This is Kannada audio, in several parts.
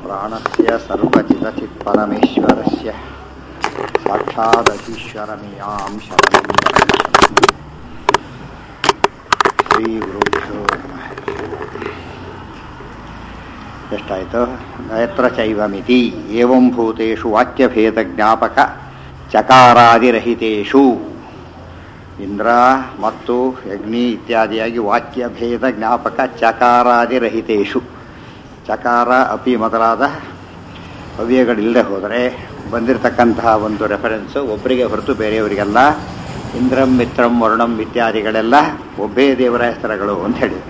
ಪ್ರಾಣಸ್ಯ ಸರ್ವಚಿದಚಿತ್ಪರಮೇಶ್ವರಸ್ಯ ಸಾಕ್ಷಾದಧೀಶ್ವರಮಿಯಾಂ ಶರಣಂ ಶ್ರೀ ಗುರುಭ್ಯೋ ನಮಃ ಎಷ್ಟಾಯಿತು ಯತ್ರ ಚೈವಮಿತಿ ಏವಂ ಭೂತೇಷು ವಾಕ್ಯಭೇದ ಜ್ಞಾಪಕ ಚಕಾರಾದಿರಹಿತೇಷು ಇಂದ್ರ ಮತ್ತು ಅಗ್ನಿ ಇತ್ಯಾದಿಯಾಗಿ ವಾಕ್ಯಭೇದ ಜ್ಞಾಪಕ ಚಕಾರಾದಿರಹಿತೇಷು ಚಕಾರ ಅಪಿ ಮೊದಲಾದ ಅವ್ಯಯಗಳಿಲ್ಲದೆ ಹೋದರೆ ಬಂದಿರತಕ್ಕಂತಹ ಒಂದು ರೆಫರೆನ್ಸು ಒಬ್ಬರಿಗೆ ಹೊರತು ಬೇರೆಯವರಿಗೆಲ್ಲ ಇಂದ್ರಂ ಮಿತ್ರಂ ವರ್ಣಂ ಇತ್ಯಾದಿಗಳೆಲ್ಲ ಒಬ್ಬೇ ದೇವರ ಹೆಸರುಗಳು ಅಂತ ಹೇಳಿ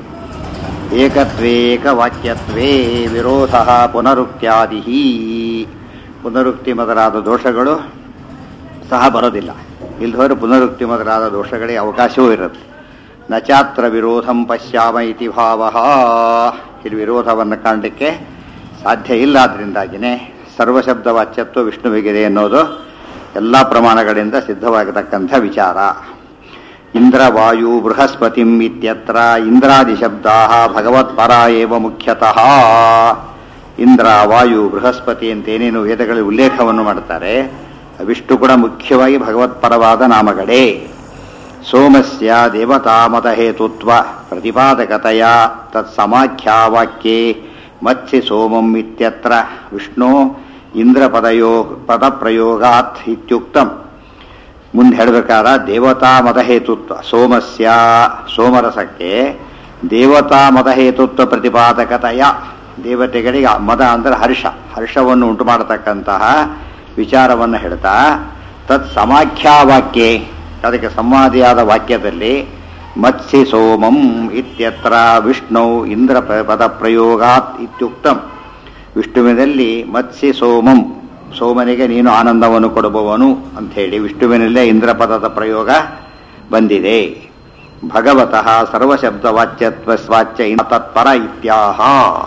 ಏಕತ್ವೇಕ ವಾಕ್ಯತ್ವೇ ವಿರೋಧ ಪುನರುಕ್ತ್ಯಾದಿ ಪುನರುಕ್ತಿ ಮೊದಲಾದ ದೋಷಗಳು ಸಹ ಬರೋದಿಲ್ಲ ಇಲ್ದವರು ಪುನರುಕ್ತಿ ಮೊದಲಾದ ದೋಷಗಳಿಗೆ ಅವಕಾಶವೂ ಇರುತ್ತೆ ನಚಾತ್ರ ವಿರೋಧಂ ಪಶ್ಯಾಮ ಇತಿ ಭಾವ ಇಲ್ಲಿ ವಿರೋಧವನ್ನು ಕಾಣಲಿಕ್ಕೆ ಸಾಧ್ಯ ಇಲ್ಲ ಆದ್ದರಿಂದಾಗಿಯೇ ಸರ್ವಶಬ್ದ ವಾಚ್ಯತ್ವ ವಿಷ್ಣುವಿಗಿದೆ ಅನ್ನೋದು ಎಲ್ಲ ಪ್ರಮಾಣಗಳಿಂದ ಸಿದ್ಧವಾಗಿರತಕ್ಕಂಥ ವಿಚಾರ ಇಂದ್ರ ವಾಯು ಬೃಹಸ್ಪತಿಂ ಇತ್ಯತ್ರ ಇಂದ್ರಾದಿ ಶಬ್ದಾ ಭಗವತ್ಪರ ಏವ ಮುಖ್ಯತಃ ಇಂದ್ರ ವಾಯು ಬೃಹಸ್ಪತಿ ಅಂತೇನೇನು ವೇದಗಳಲ್ಲಿ ಉಲ್ಲೇಖವನ್ನು ಮಾಡ್ತಾರೆ ವಿಷ್ಣು ಕೂಡ ಮುಖ್ಯವಾಗಿ ಭಗವತ್ಪರವಾದ ನಾಮಗಳೇ ಸೋಮಸ್ಯ ದೇವತಾಮತ ಹೇತುತ್ವ ಪ್ರತಿಪಾದಕತೆಯ ತತ್ಸಮಾಖ್ಯಾವಾಕ್ಯೆ ಮತ್ಸ್ಯ ಸೋಮಂ ಇತ್ಯತ್ರ ವಿಷ್ಣು ಇಂದ್ರ ಪದಯೋ ಪದಪ್ರಯೋಗಾತ್ ಇತ್ಯುಕ್ತಂ ಮುಂದೆ ಹೇಳಬೇಕಾದ ದೇವತಾ ಮತಹೇತುತ್ವ ಸೋಮಸ್ಯ ಸೋಮರಸಕ್ಕೆ ದೇವತಾ ಮತಹೇತುತ್ವ ಪ್ರತಿಪಾದಕತೆಯ ದೇವತೆಗಳಿಗೆ ಮದ ಅಂದರೆ ಹರ್ಷ ಹರ್ಷವನ್ನು ಉಂಟು ಮಾಡತಕ್ಕಂತಹ ವಿಚಾರವನ್ನು ಹೇಳ್ತಾ ತತ್ ಸಮಾಖ್ಯಾವಾಕ್ಯೆ ಅದಕ್ಕೆ ಸಂವಾದಿಯಾದ ವಾಕ್ಯದಲ್ಲಿ ಮತ್ಸ್ಯ ಸೋಮಂ ಇತ್ಯತ್ರ ವಿಷ್ಣು ಇಂದ್ರ ಪದ ಪ್ರಯೋಗಾತ್ ಇತ್ಯುಕ್ತಂ ವಿಷ್ಣುವಿನಲ್ಲಿ ಮತ್ಸ್ಯ ಸೋಮಂ ಸೋಮನಿಗೆ ನೀನು ಆನಂದವನ್ನು ಕೊಡುವವನು ಅಂಥೇಳಿ ವಿಷ್ಣುವಿನಲ್ಲೇ ಇಂದ್ರ ಪದದ ಪ್ರಯೋಗ ಬಂದಿದೆ ಭಗವತಃ ಸರ್ವಶಬ್ದವಾಚ್ಯತ್ವ ಸ್ವಾಚ್ಯ ತತ್ಪರ ಇತ್ಯಾಹ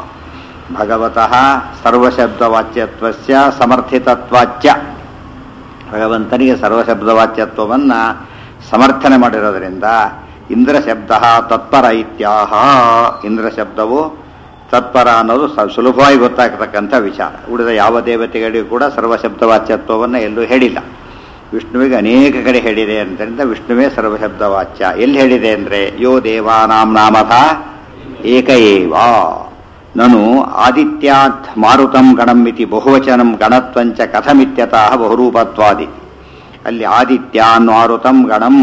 ಭಗವತಃ ಸರ್ವಶಬ್ದವಾಚ್ಯತ್ವಸ್ಯ ಸಮರ್ಥಿತತ್ವಾಚ್ಯ ಭಗವಂತನಿಗೆ ಸರ್ವಶಬ್ದವಾಚ್ಯತ್ವವನ್ನು ಸಮರ್ಥನೆ ಮಾಡಿರೋದ್ರಿಂದ ಇಂದ್ರ ಶಬ್ದ ತತ್ಪರ ಇತ್ಯಾಹ ಇಂದ್ರ ಶಬ್ದವು ತತ್ಪರ ಅನ್ನೋದು ಸುಲಭವಾಗಿ ಗೊತ್ತಾಗತಕ್ಕಂಥ ವಿಚಾರ ಉಳಿದ ಯಾವ ದೇವತೆಗಳಿಗೂ ಕೂಡ ಸರ್ವಶಬ್ದವಾಚ್ಯತ್ವವನ್ನು ಎಲ್ಲೂ ಹೇಳಿಲ್ಲ ವಿಷ್ಣುವಿಗೆ ಅನೇಕ ಕಡೆ ಹೇಳಿದೆ ಆದ್ದರಿಂದ ವಿಷ್ಣುವೇ ಸರ್ವಶಬ್ದವಾಚ್ಯ ಎಲ್ಲಿ ಹೇಳಿದೆ ಅಂದರೆ ಯೋ ದೇವಾನಾಂ ನಾಮಧ ಏಕ ಏವ ನನು ಆದಿತ್ಯಾತ್ ಮಾರುತಂ ಗಣಂ ಇತಿ ಬಹುವಚನಂ ಗಣತ್ವಂಚ ಕಥಮಿತ್ಯತಃ ಬಹುರೂಪತ್ವಾದಿ ಅಲ್ಲಿ ಆದಿತ್ಯಾನ್ ಮಾರುತಂ ಗಣಂ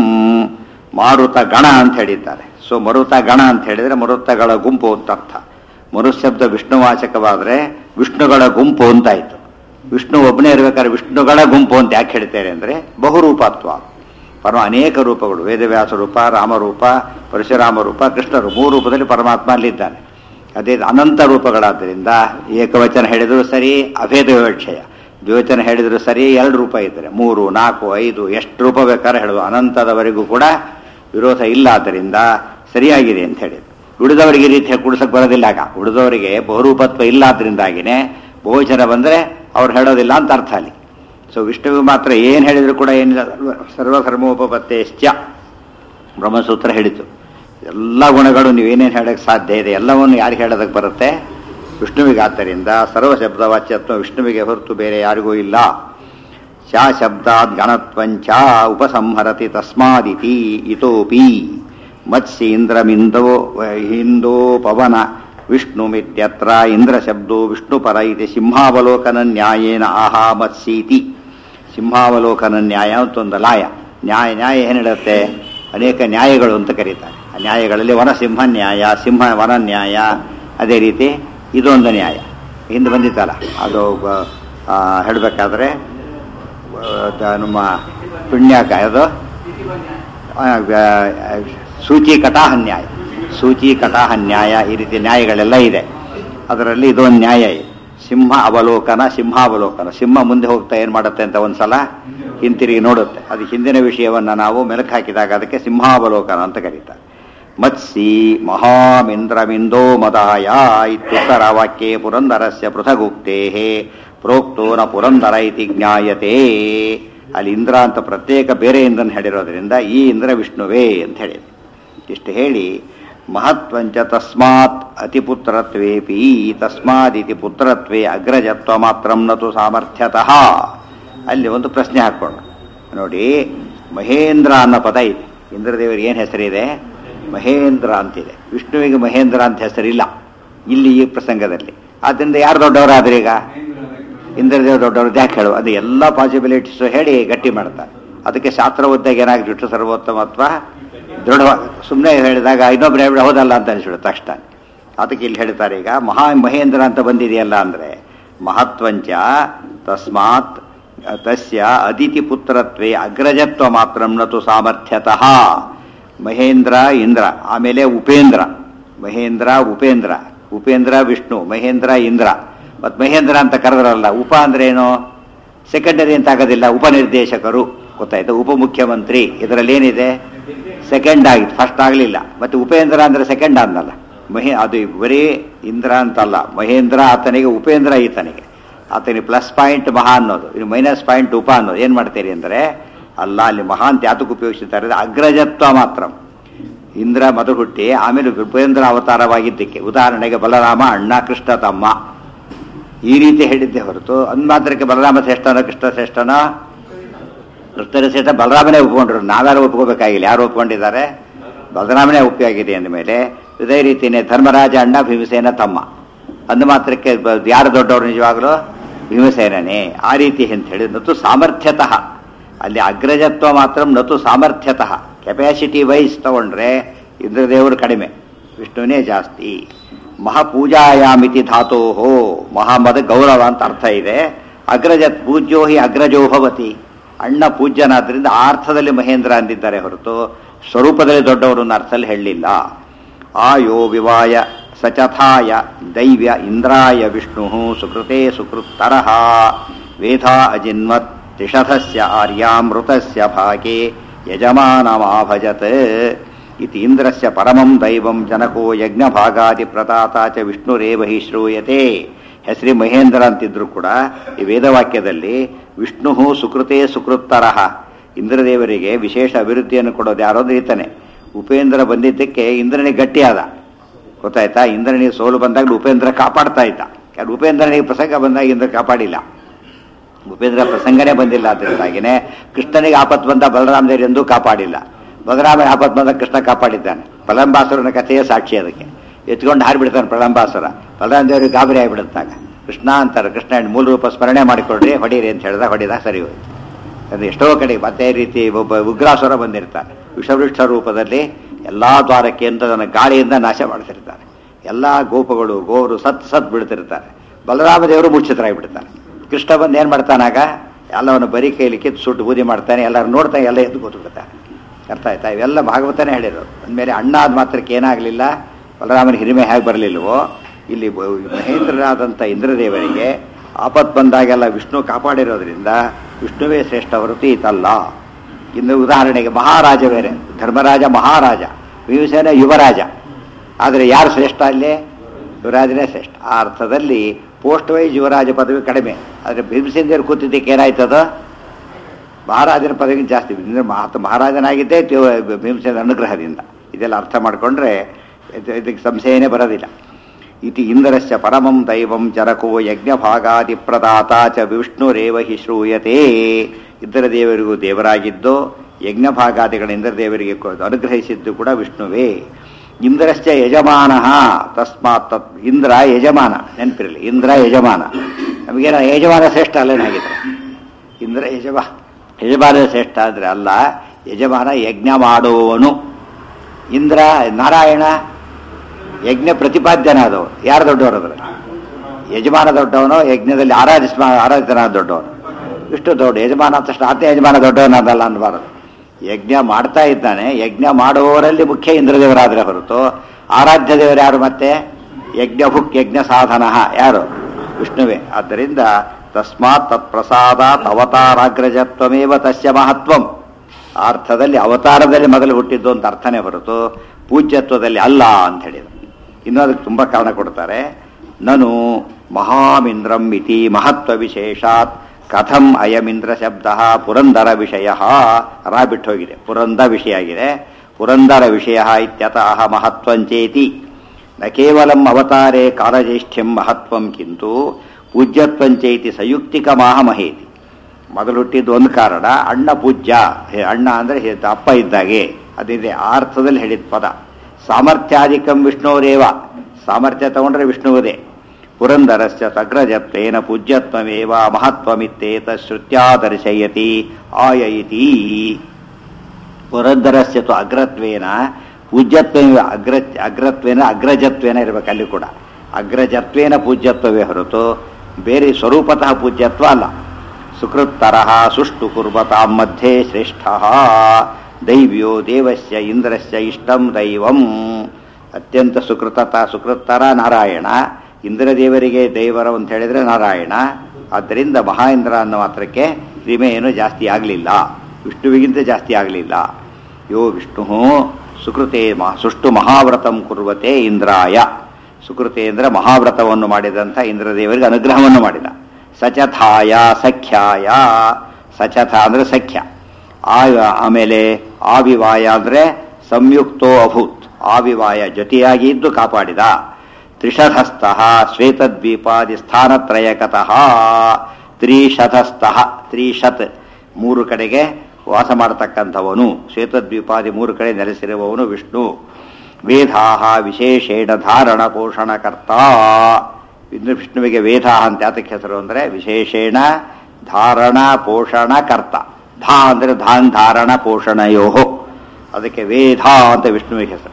ಮಾರುತ ಗಣ ಅಂತ ಹೇಳಿದ್ದಾರೆ ಸೊ ಮರುತ ಗಣ ಅಂತ ಹೇಳಿದರೆ ಮರುತಗಳ ಗುಂಪು ಅಂತ ಅರ್ಥ ಮರುಶಬ್ದ ವಿಷ್ಣುವಾಚಕವಾದರೆ ವಿಷ್ಣುಗಳ ಗುಂಪು ಅಂತಾಯಿತು ವಿಷ್ಣು ಒಬ್ಬನೇ ಇರಬೇಕಾದ್ರೆ ವಿಷ್ಣುಗಳ ಗುಂಪು ಅಂತ ಯಾಕೆ ಹೇಳ್ತಾರೆ ಅಂದರೆ ಬಹುರೂಪತ್ವ ಪರಮ ಅನೇಕ ರೂಪಗಳು ವೇದವ್ಯಾಸ ರೂಪ ರಾಮರೂಪ ಪರಶುರಾಮ ರೂಪ ಕೃಷ್ಣರು ಮೂರು ರೂಪದಲ್ಲಿ ಪರಮಾತ್ಮ ಅಲ್ಲಿದ್ದಾನೆ ಅದೇ ಅನಂತ ರೂಪಗಳಾದ್ದರಿಂದ ಏಕವಚನ ಹೇಳಿದರೂ ಸರಿ ಅಭೇದ ವಿವಕ್ಷಯ ದ್ವಿವಚನ ಹೇಳಿದರೂ ಸರಿ ಎರಡು ರೂಪ ಇದ್ದಾರೆ ಮೂರು ನಾಲ್ಕು ಐದು ಎಷ್ಟು ರೂಪ ಬೇಕಾದ್ರೆ ಹೇಳುವ ಅನಂತದವರೆಗೂ ಕೂಡ ವಿರೋಧ ಇಲ್ಲ ಆದ್ದರಿಂದ ಸರಿಯಾಗಿದೆ ಅಂತ ಹೇಳಿದ್ರು ಉಳಿದವರಿಗೆ ಈ ರೀತಿ ಕುಡಿಸಕ್ಕೆ ಬರೋದಿಲ್ಲ ಆಗ ಉಳಿದವರಿಗೆ ಬಹುರೂಪತ್ವ ಇಲ್ಲ ಆದ್ರಿಂದಾಗಿನೇ ಬಹುಜನ ಬಂದರೆ ಅವ್ರು ಹೇಳೋದಿಲ್ಲ ಅಂತ ಅರ್ಥ ಅಲ್ಲಿ ಸೊ ವಿಷ್ಣುವಿಗೆ ಮಾತ್ರ ಏನು ಹೇಳಿದ್ರು ಕೂಡ ಏನಿಲ್ಲ ಸರ್ವಕರ್ಮೋಪತ್ತೇಶ್ಚ ಬ್ರಹ್ಮಸೂತ್ರ ಹೇಳಿತು ಎಲ್ಲ ಗುಣಗಳು ನೀವೇನೇನು ಹೇಳಕ್ಕೆ ಸಾಧ್ಯ ಇದೆ ಎಲ್ಲವನ್ನು ಯಾರಿಗೆ ಹೇಳೋದಕ್ಕೆ ಬರುತ್ತೆ ವಿಷ್ಣುವಿಗೆ ಆದ್ದರಿಂದ ಸರ್ವಶಬ್ದವಾಚ್ಯತ್ವ ವಿಷ್ಣುವಿಗೆ ಹೊರತು ಬೇರೆ ಯಾರಿಗೂ ಇಲ್ಲ ಶಾ ಶಬ್ದಾದ್ ಗಣತ್ವಂಚ ಉಪಸಂಹರತಿ ತಸ್ಮಾದಿತಿ ಇತೋಪಿ ಮತ್ಸ್ಯ ಇಂದ್ರಮಿಂದೋ ಹಿಂದೋ ಪವನ ವಿಷ್ಣುಮಿತ್ಯತ್ರ ಇಂದ್ರ ಶಬ್ದೋ ವಿಷ್ಣುಪರ ಇತಿ ಸಿಂಹಾವಲೋಕನ ನ್ಯಾಯೇನ ಆಹಾ ಮತ್ಸೀತಿ ಸಿಂಹಾವಲೋಕನ ನ್ಯಾಯ ಅಂತ ಒಂದು ಲಾಯ ನ್ಯಾಯ ನ್ಯಾಯ ಏನು ಹೇಳುತ್ತೆ ಅನೇಕ ನ್ಯಾಯಗಳು ಅಂತ ಕರೀತಾರೆ ಆ ನ್ಯಾಯಗಳಲ್ಲಿ ವನಸಿಂಹ ನ್ಯಾಯ ಸಿಂಹ ವನ ನ್ಯಾಯ ಅದೇ ರೀತಿ ಇದೊಂದು ನ್ಯಾಯ ಹಿಂದೆ ಬಂದಿತ್ತಲ್ಲ ಅದು ಹೇಳಬೇಕಾದ್ರೆ ನಮ್ಮ ಪುಣ್ಯಕ ಅದು ಸೂಚಿ ಕಟಾಹ ನ್ಯಾಯ ಸೂಚಿ ಕಟಾಹ ನ್ಯಾಯ ಈ ರೀತಿ ನ್ಯಾಯಗಳೆಲ್ಲ ಇದೆ ಅದರಲ್ಲಿ ಇದೊಂದು ನ್ಯಾಯ ಇದೆ ಸಿಂಹ ಅವಲೋಕನ ಸಿಂಹಾವಲೋಕನ ಸಿಂಹ ಮುಂದೆ ಹೋಗ್ತಾ ಏನು ಮಾಡುತ್ತೆ ಅಂತ ಒಂದ್ಸಲ ಹಿಂತಿರುಗಿ ನೋಡುತ್ತೆ ಅದು ಹಿಂದಿನ ವಿಷಯವನ್ನು ನಾವು ಮೆಲುಕು ಹಾಕಿದಾಗ ಅದಕ್ಕೆ ಸಿಂಹಾವಲೋಕನ ಅಂತ ಕರೀತಾರೆ ಮತ್ಸಿ ಮಹಾಮಿಂದ್ರಮಿಂದೋ ಮದಾಯ ಇತ್ಯುತ್ತರ ವಾಕ್ಯೆ ಪುರಂದರಸ್ಯ ಪೃಥಗುಕ್ತೇ ಪ್ರೋಕ್ತೋ ನ ಪುರಂದರ ಇತಿ ಜ್ಞಾಯತೆ ಅಲ್ಲಿ ಇಂದ್ರ ಅಂತ ಪ್ರತ್ಯೇಕ ಬೇರೆ ಇಂದ್ರನ ಹೇಳಿರೋದ್ರಿಂದ ಈ ಇಂದ್ರ ವಿಷ್ಣುವೇ ಅಂತ ಹೇಳಿದೆ ಇಷ್ಟು ಹೇಳಿ ಮಹತ್ವಂಚ ತಸ್ಮಾತ್ ಅತಿಪುತ್ರತ್ವೇಪಿ ತಸ್ಮಾದಿತಿ ಪುತ್ರತ್ವೇ ಅಗ್ರಜತ್ವ ಮಾತ್ರ ನತು ಸಾಮರ್ಥ್ಯತಃ ಅಲ್ಲಿ ಒಂದು ಪ್ರಶ್ನೆ ಹಾಕ್ಕೊಂಡು ನೋಡಿ ಮಹೇಂದ್ರ ಅನ್ನೋ ಪದ ಇದೆ ಇಂದ್ರದೇವರಿಗೆ ಏನು ಹೆಸರಿದೆ ಮಹೇಂದ್ರ ಅಂತಿದೆ ವಿಷ್ಣುವಿಗೆ ಮಹೇಂದ್ರ ಅಂತ ಹೆಸರಿಲ್ಲ ಇಲ್ಲಿ ಈ ಪ್ರಸಂಗದಲ್ಲಿ ಆದ್ದರಿಂದ ಯಾರು ದೊಡ್ಡವರಾದ್ರೆ ಈಗ ಇಂದ್ರದೇವ ದೊಡ್ಡವರು ಯಾಕೆ ಹೇಳು ಅದು ಎಲ್ಲ ಪಾಸಿಬಿಲಿಟೀಸು ಹೇಳಿ ಗಟ್ಟಿ ಮಾಡ್ತಾರೆ ಅದಕ್ಕೆ ಶಾಸ್ತ್ರ ಓದಿದಾಗ ಏನಾಗಿ ವಿಷ್ಣು ಸರ್ವೋತ್ತಮತ್ವ ದೃಢ ಸುಮ್ಮನೆ ಹೇಳಿದಾಗ ಇನ್ನೊಬ್ರು ಹೇಳ್ಬಿಡ ಹೌದಲ್ಲ ಅಂತ ಅನಿಸ್ಬಿಡುತ್ತೆ ತಕ್ಷಣ ಅದಕ್ಕೆ ಇಲ್ಲಿ ಹೇಳ್ತಾರೆ ಈಗ ಮಹಾ ಮಹೇಂದ್ರ ಅಂತ ಬಂದಿದೆಯಲ್ಲ ಅಂದರೆ ಮಹತ್ವಂಚ ತಸ್ಮಾತ್ ತಸ್ಯ ಅದಿತಿ ಪುತ್ರತ್ವೇ ಅಗ್ರಜತ್ವ ಮಾತ್ರ ನತು ಸಾಮರ್ಥ್ಯತಃ ಮಹೇಂದ್ರ ಇಂದ್ರ ಆಮೇಲೆ ಉಪೇಂದ್ರ ಮಹೇಂದ್ರ ಉಪೇಂದ್ರ ಉಪೇಂದ್ರ ವಿಷ್ಣು ಮಹೇಂದ್ರ ಇಂದ್ರ ಮತ್ತು ಮಹೇಂದ್ರ ಅಂತ ಕರೆದ್ರಲ್ಲ ಉಪ ಅಂದ್ರೆ ಏನು ಸೆಕೆಂಡರಿ ಅಂತ ಆಗೋದಿಲ್ಲ ಉಪನಿರ್ದೇಶಕರು ಗೊತ್ತಾಯ್ತು ಉಪಮುಖ್ಯಮಂತ್ರಿ ಇದರಲ್ಲಿ ಏನಿದೆ ಸೆಕೆಂಡ್ ಆಗಿತ್ತು ಫಸ್ಟ್ ಆಗಲಿಲ್ಲ ಮತ್ತು ಉಪೇಂದ್ರ ಅಂದ್ರೆ ಸೆಕೆಂಡ್ ಅಂದಲ್ಲ ಮಹೇ ಅದು ಬರೀ ಇಂದ್ರ ಅಂತಲ್ಲ ಮಹೇಂದ್ರ ಆತನಿಗೆ ಉಪೇಂದ್ರ ಈತನಿಗೆ ಆತನಿಗೆ ಪ್ಲಸ್ ಪಾಯಿಂಟ್ ಮಹಾ ಅನ್ನೋದು ಇನ್ನು ಮೈನಸ್ ಪಾಯಿಂಟ್ ಉಪ ಅನ್ನೋದು ಏನು ಮಾಡ್ತೀರಿ ಅಂದರೆ ಅಲ್ಲ ಅಲ್ಲಿ ಮಹಾ ಅಂತ ಯಾತಕ್ಕೆ ಉಪಯೋಗಿಸ್ತಾರೆ ಅಂದ್ರೆ ಅಗ್ರಜತ್ವ ಮಾತ್ರ ಇಂದ್ರ ಮದು ಹುಟ್ಟಿ ಆಮೇಲೆ ಉಪೇಂದ್ರ ಅವತಾರವಾಗಿದ್ದಕ್ಕೆ ಉದಾಹರಣೆಗೆ ಬಲರಾಮ ಅಣ್ಣ ಕೃಷ್ಣ ತಮ್ಮ ಈ ರೀತಿ ಹೇಳಿದ್ದೆ ಹೊರತು ಅಂದ್ ಮಾತ್ರಕ್ಕೆ ಬಲರಾಮ ಶ್ರೇಷ್ಠನೋ ಕೃಷ್ಣ ಶ್ರೇಷ್ಠನೋ ಕೃಷ್ಣನ ಶ್ರೇಷ್ಠ ಬಲರಾಮನೇ ಒಪ್ಕೊಂಡ್ರು ನಾವ್ಯಾರು ಒಪ್ಕೋಬೇಕಾಗಿಲ್ಲ ಯಾರು ಒಪ್ಕೊಂಡಿದ್ದಾರೆ ಬಲರಾಮನೇ ಒಪ್ಪಿಯಾಗಿದೆ ಅಂದಮೇಲೆ ಇದೇ ರೀತಿಯೇ ಧರ್ಮರಾಜ ಅಣ್ಣ ಭೀಮಸೇನ ತಮ್ಮ ಅಂದ ಮಾತ್ರಕ್ಕೆ ಬ- ಯಾರು ದೊಡ್ಡವರು ನಿಜವಾಗಲೂ ಭೀಮಸೇನನೇ ಆ ರೀತಿ ಅಂತ ಹೇಳಿ ನತು ಸಾಮರ್ಥ್ಯತಃ ಅಲ್ಲಿ ಅಗ್ರಜತ್ವ ಮಾತ್ರ ನತು ಸಾಮರ್ಥ್ಯತಃ ಕೆಪಾಸಿಟಿ ವೈಸ್ ತಗೊಂಡ್ರೆ ಇಂದ್ರದೇವರು ಕಡಿಮೆ ವಿಷ್ಣುವೇ ಜಾಸ್ತಿ ಮಹಾಪೂಜಾಯಾಮಿತಿ ಧಾತೋಹೋ ಮಹಾಮದ ಗೌರವ ಅಂತ ಅರ್ಥ ಇದೆ ಅಗ್ರಜತ್ ಪೂಜ್ಯೋ ಹಿ ಅಗ್ರಜೋ ಭವತಿ ಅಣ್ಣ ಪೂಜ್ಯನಾದ್ರಿಂದ ಆ ಅರ್ಥದಲ್ಲಿ ಮಹೇಂದ್ರ ಅಂದಿದ್ದಾರೆ ಹೊರತು ಸ್ವರೂಪದಲ್ಲಿ ದೊಡ್ಡವರು ಅನ್ನೋ ಅರ್ಥದಲ್ಲಿ ಹೇಳಲಿಲ್ಲ ಆಯೋ ವಿವಾಯ ಸಚಥಾಯ ದೈವ್ಯ ಇಂದ್ರಾಯ ವಿಷ್ಣು ಸುಕೃತೆ ಸುಕೃತ್ತರಃ ವೇದಾ ಅಜಿನ್ಮತ್ ತಿಷಧಸ್ಯ ಆರ್ಯಾಮೃತಸ್ಯ ಭಾಗೆ ಯಜಮಾನಮಾಭಜತ್ ಇತಿ ಇಂದ್ರಸ್ಯ ಪರಮಂ ದೈವಂ ಜನಕೋ ಯಜ್ಞಭಾಗಾದಿ ಪ್ರತಾತ ಚ ವಿಷ್ಣುರೇವ ಹಿ ಶ್ರೂಯತೆ ಹೆಸರಿ ಮಹೇಂದ್ರ ಅಂತಿದ್ರು ಕೂಡ ಈ ವೇದವಾಕ್ಯದಲ್ಲಿ ವಿಷ್ಣು ಸುಕೃತೆ ಸುಕೃತ್ತರಃ ಇಂದ್ರದೇವರಿಗೆ ವಿಶೇಷ ಅಭಿವೃದ್ಧಿಯನ್ನು ಕೊಡೋದು ಯಾರೋ ಅಂದ್ರೆ ಈತನೇ ಉಪೇಂದ್ರ ಬಂದಿದ್ದಕ್ಕೆ ಇಂದ್ರನಿಗೆ ಗಟ್ಟಿಯಾದ ಗೊತ್ತಾಯ್ತಾ ಇಂದ್ರನಿಗೆ ಸೋಲು ಬಂದಾಗ ಉಪೇಂದ್ರ ಕಾಪಾಡ್ತಾ ಇದ್ದ ಯಾರು ಉಪೇಂದ್ರನಿಗೆ ಪ್ರಸಂಗ ಬಂದಾಗ ಇಂದ್ರ ಕಾಪಾಡಿಲ್ಲ ಉಪೇಂದ್ರ ಪ್ರಸಂಗನೇ ಬಂದಿಲ್ಲ ಅದರಿಂದಾಗಿನೇ ಕೃಷ್ಣನಿಗೆ ಆಪತ್ತು ಬಂದ ಬಲರಾಮದೇವರು ಎಂದೂ ಕಾಪಾಡಿಲ್ಲ ಬಲರಾಮ ಆಪತ್ತು ಬಂದ ಕೃಷ್ಣ ಕಾಪಾಡಿದ್ದಾನೆ ಪ್ರಲಂಬಾಸುರನ ಕಥೆಯೇ ಸಾಕ್ಷಿ ಅದಕ್ಕೆ ಎತ್ಕೊಂಡು ಹಾರಿಬಿಡ್ತಾನೆ ಪ್ರಲಂಬಾಸುರ ಬಲರಾಮದೇವರಿಗೆ ಗಾಬರಿ ಆಗಿಬಿಡುತ್ತಾಗ ಕೃಷ್ಣ ಅಂತಾರೆ ಕೃಷ್ಣ ಮೂಲ ರೂಪ ಸ್ಮರಣೆ ಮಾಡಿಕೊಡ್ರಿ ಹೊಡೀರಿ ಅಂತ ಹೇಳಿದ ಹೊಡಿದ ಸರಿ ಹೋಯ್ತು ಅದು ಎಷ್ಟೋ ಕಡೆ ಮತ್ತೆ ಈ ರೀತಿ ಒಬ್ಬ ಉಗ್ರಾಸುರ ಬಂದಿರ್ತಾನೆ ವಿಷವೃಷ್ಟ ರೂಪದಲ್ಲಿ ಎಲ್ಲ ದ್ವಾರಕ್ಕೆ ಅಂತ ತನ್ನ ಗಾಳಿಯಿಂದ ನಾಶ ಮಾಡ್ತಿರ್ತಾರೆ ಎಲ್ಲ ಗೋಪಗಳು ಗೋರು ಸತ್ ಸತ್ ಬಿಡ್ತಿರ್ತಾರೆ ಬಲರಾಮ ದೇವರು ಮುಚ್ಚಿತರಾಗಿಬಿಡ್ತಾನೆ ಕೃಷ್ಣ ಬಂದು ಏನು ಮಾಡ್ತಾನಾಗ ಎಲ್ಲವನ್ನು ಬರೀ ಕೈಲಿ ಕಿತ್ತು ಸುಟ್ಟು ಬೂದಿ ಮಾಡ್ತಾನೆ ಎಲ್ಲರೂ ನೋಡ್ತಾನೆ ಎಲ್ಲ ಎದ್ದು ಕೂತ್ಬಿಡ್ತಾನೆ ಅರ್ಥ ಆಯ್ತಾ ಇವೆಲ್ಲ ಭಾಗವತನೇ ಹೇಳಿರೋದು ಅಂದಮೇಲೆ ಅಣ್ಣ ಆದ ಮಾತ್ರಕ್ಕೆ ಏನಾಗಲಿಲ್ಲ ಬಲರಾಮನ ಹಿರಿಮೆ ಹೇಗೆ ಬರಲಿಲ್ಲವೋ ಇಲ್ಲಿ ಬ- ಮಹೇಂದ್ರನಾದಂಥ ಇಂದ್ರದೇವರಿಗೆ ಆಪತ್ ಬಂದಾಗೆಲ್ಲ ವಿಷ್ಣು ಕಾಪಾಡಿರೋದ್ರಿಂದ ವಿಷ್ಣುವೇ ಶ್ರೇಷ್ಠ ಹೊರತು ಈತಲ್ಲ ಇನ್ನು ಉದಾಹರಣೆಗೆ ಮಹಾರಾಜ ಬೇರೆ ಧರ್ಮರಾಜ ಮಹಾರಾಜ ಭೀಮಸೇನ ಯುವರಾಜ ಆದರೆ ಯಾರು ಶ್ರೇಷ್ಠ ಅಲ್ಲಿ ಯುವರಾಜನೇ ಶ್ರೇಷ್ಠ ಆ ಅರ್ಥದಲ್ಲಿ ಪೋಸ್ಟ್ ವೈಸ್ ಯುವರಾಜ ಪದವಿ ಕಡಿಮೆ ಆದರೆ ಭೀಮಸೇಂದ್ರ ಕೂತಿದ್ದಕ್ಕೆ ಏನಾಯ್ತದ ಮಹಾರಾಜನ ಪದವಿ ಜಾಸ್ತಿ ಅಂದ್ರೆ ಮಾತ ಮಹಾರಾಜನಾಗಿದ್ದೇ ತ್ಯೋ- ಭೀಮಸೇನ ಅನುಗ್ರಹದಿಂದ ಇದೆಲ್ಲ ಅರ್ಥ ಮಾಡಿಕೊಂಡ್ರೆ ಇದಕ್ಕೆ ಸಂಶಯನೇ ಬರೋದಿಲ್ಲ ಇತಿ ಇಂದ್ರಸ್ಯ ಪರಮಂ ದೈವಂ ಚರಕೋ ಯಜ್ಞಭಾಗಾದಿ ಪ್ರದಾತ ಚ ವಿಷ್ಣುರೇವ ಹಿ ಶ್ರೂಯತೆ ಇಂದ್ರ ದೇವರಿಗೂ ದೇವರಾಗಿದ್ದು ಯಜ್ಞಭಾಗಾದಿಗಳ ಇಂದ್ರ ದೇವರಿಗೆ ಕೊ- ಅನುಗ್ರಹಿಸಿದ್ದು ಕೂಡ ವಿಷ್ಣುವೇ ಇಂದ್ರಶ್ಚ ಯಜಮಾನ ತಸ್ಮಾತ್ ತತ್ ಇಂದ್ರ ಯಜಮಾನ ನೆನಪಿರಲಿ ಇಂದ್ರ ಯಜಮಾನ ನಮಗೇನ ಯಜಮಾನ ಶ್ರೇಷ್ಠ ಅಲ್ಲೇನಾಗಿದ್ರೆ ಇಂದ್ರ ಯಜಮಾ ಯಜಮಾನ ಶ್ರೇಷ್ಠ ಅಂದ್ರೆ ಅಲ್ಲ ಯಜಮಾನ ಯಜ್ಞ ಮಾಡುವವನು ಇಂದ್ರ ನಾರಾಯಣ ಯಜ್ಞ ಪ್ರತಿಪಾದ್ಯನಾದವನು ಯಾರು ದೊಡ್ಡವರು ಅದ್ರ ಯಜಮಾನ ದೊಡ್ಡವನು ಯಜ್ಞದಲ್ಲಿ ಆರಾಧಿಸ ಆರಾಧಿತನಾದ ದೊಡ್ಡವನು ಇಷ್ಟು ದೊಡ್ಡ ಯಜಮಾನ ಅಂತ ತಕ್ಷಣ ಆತ ಯಜಮಾನ ದೊಡ್ಡವನಾದಲ್ಲ ಅನ್ಬಾರದು ಯಜ್ಞ ಮಾಡ್ತಾ ಇದ್ದಾನೆ ಯಜ್ಞ ಮಾಡುವವರಲ್ಲಿ ಮುಖ್ಯ ಇಂದ್ರದೇವರಾದ್ರೆ ಹೊರತು ಆರಾಧ್ಯ ದೇವರು ಯಾರು ಮತ್ತೆ ಯಜ್ಞ ಭುಕ್ ಯಜ್ಞ ಸಾಧನ ಯಾರು ವಿಷ್ಣುವೇ ಆದ್ದರಿಂದ ತಸ್ಮಾತ್ ತತ್ಪ್ರಸಾದಾತ್ ಅವತಾರಾಗ್ರಜತ್ವಮೇವ ತಸ್ಯ ಮಹತ್ವಂ ಆ ಅರ್ಥದಲ್ಲಿ ಅವತಾರದಲ್ಲಿ ಮೊದಲು ಹುಟ್ಟಿದ್ದು ಅಂತ ಅರ್ಥನೇ ಹೊರತು ಪೂಜ್ಯತ್ವದಲ್ಲಿ ಅಲ್ಲ ಅಂತ ಹೇಳಿದ್ರು ಇನ್ನೂ ಅದಕ್ಕೆ ತುಂಬ ಕಾರಣ ಕೊಡ್ತಾರೆ ನನು ಮಹಾಮಿಂದ್ರಂ ಇತಿ ಮಹತ್ವ ವಿಶೇಷಾತ್ ಕಥಂ ಅಯಮಿಂದ್ರ ಶಬ್ದ ಪುರಂದರ ವಿಷಯ ರಾ ಬಿಟ್ಟು ಹೋಗಿದೆ ಪುರಂದ ವಿಷಯ ಆಗಿದೆ ಪುರಂದರ ವಿಷಯ ಇತ್ಯತಃ ಮಹತ್ವಂಚೇತಿ ನ ಕೇವಲಂ ಅವತಾರೇ ಕಾಲಜ್ಯೇಷ್ಠ್ಯಂ ಮಹತ್ವಂ ಕಿಂತು ಪೂಜ್ಯತ್ವಂಚೈತಿ ಸಂಯುಕ್ತಿಕಮಾಹ ಮಹೇತಿ ಮೊದಲು ಹುಟ್ಟಿದ್ದು ಒಂದು ಕಾರಣ ಅಣ್ಣ ಪೂಜ್ಯ ಹೇ ಅಣ್ಣ ಅಂದರೆ ಹೇ ಅಪ್ಪ ಇದ್ದಾಗೆ ಅದಿದೆ ಆ ಅರ್ಥದಲ್ಲಿ ಹೇಳಿದ ಪದ ಸಾಮರ್ಥ್ಯಾಧಿಕಂ ವಿಷ್ಣುರೇವ ಸಾಮರ್ಥ್ಯ ತಗೊಂಡ್ರೆ ವಿಷ್ಣುವುದೇ ಪುರಂದರಸ್ಯ ಸಗ್ರಜತ್ವೇನ ಪೂಜ್ಯತ್ವಮೇವ ಮಹತ್ವಮಿತ್ತೇತ ಶ್ರುತ್ಯಾ ದರ್ಶಯತಿ ಆಯಯಿತಿ ಪುರಂದರಸ್ಯ ತು ಅಗ್ರತ್ವೇನ ಪೂಜ್ಯತ್ವ ಅಗ್ರ ಅಗ್ರತ್ವೇನ ಅಗ್ರಜತ್ವೇನ ಇರಬೇಕು ಅಲ್ಲಿ ಕೂಡ ಅಗ್ರಜತ್ವೇನ ಪೂಜ್ಯತ್ವವೇ ಹೊರತು ಬೇರೆ ಸ್ವರೂಪತಃ ಪೂಜ್ಯತ್ವ ಅಲ್ಲ ಸುಕೃತ್ತರ ಸುಷ್ಟು ಕುರ್ವತಾಂ ಮಧ್ಯೆ ಶ್ರೇಷ್ಠ ದೈವ್ಯೋ ದೇವಸ್ಯ ಇಂದ್ರಸ್ಯ ಇಷ್ಟಂ ದೈವಂ ಅತ್ಯಂತ ಸುಕೃತತ ಸುಕೃತ್ತರ ನಾರಾಯಣ ಇಂದ್ರದೇವರಿಗೆ ದೇವರು ಅಂತ ಹೇಳಿದ್ರೆ ನಾರಾಯಣ ಆದ್ದರಿಂದ ಮಹಾ ಇಂದ್ರ ಅನ್ನೋ ಮಾತ್ರಕ್ಕೆ ಕ್ರಿಮೆ ಏನು ಜಾಸ್ತಿ ಆಗಲಿಲ್ಲ ವಿಷ್ಣುವಿಗಿಂತ ಜಾಸ್ತಿ ಆಗಲಿಲ್ಲ ಯೋ ವಿಷ್ಣು ಸುಕೃತೆ ಮಹ ಸುಷ್ಟು ಮಹಾವ್ರತಂ ಕುರ್ವತೆ ಇಂದ್ರಾಯ ಸುಕೃತೆ ಅಂದರೆ ಮಹಾವ್ರತವನ್ನು ಮಾಡಿದಂಥ ಇಂದ್ರದೇವರಿಗೆ ಅನುಗ್ರಹವನ್ನು ಮಾಡಿದ ಸಚಥಾಯ ಸಖ್ಯಾಯ ಸಚಥ ಅಂದರೆ ಸಖ್ಯ ಆ ಆಮೇಲೆ ಆವಿವಾಯ ಅಂದರೆ ಸಂಯುಕ್ತೋ ಅಭೂತ್ ಆವಿವಾಯ ಜೊತೆಯಾಗಿ ಇದ್ದು ಕಾಪಾಡಿದ ತ್ರಿಶತಸ್ಥಃ ಶ್ವೇತದ್ವೀಪಾದಿ ಸ್ಥಾನತ್ರಯಕತಃ ತ್ರಿಶತಸ್ಥಃ ತ್ರಿಶತ್ ಮೂರು ಕಡೆಗೆ ವಾಸ ಮಾಡತಕ್ಕಂಥವನು ಶ್ವೇತದ್ವೀಪಾದಿ ಮೂರು ಕಡೆ ನೆಲೆಸಿರುವವನು ವಿಷ್ಣು ವೇದಾಹ ವಿಶೇಷೇಣ ಧಾರಣ ಪೋಷಣಕರ್ತ ಇನ್ನು ವಿಷ್ಣುವಿಗೆ ವೇದ ಅಂತ ಯಾತಕ್ಕೆ ಹೆಸರು ಅಂದರೆ ವಿಶೇಷೇಣ ಧಾರಣ ಪೋಷಣಕರ್ತ ಧಾ ಅಂದರೆ ಧಾನ್ ಧಾರಣ ಪೋಷಣಯೋಹೋ ಅದಕ್ಕೆ ವೇದ ಅಂತ ವಿಷ್ಣುವಿಗೆ ಹೆಸರು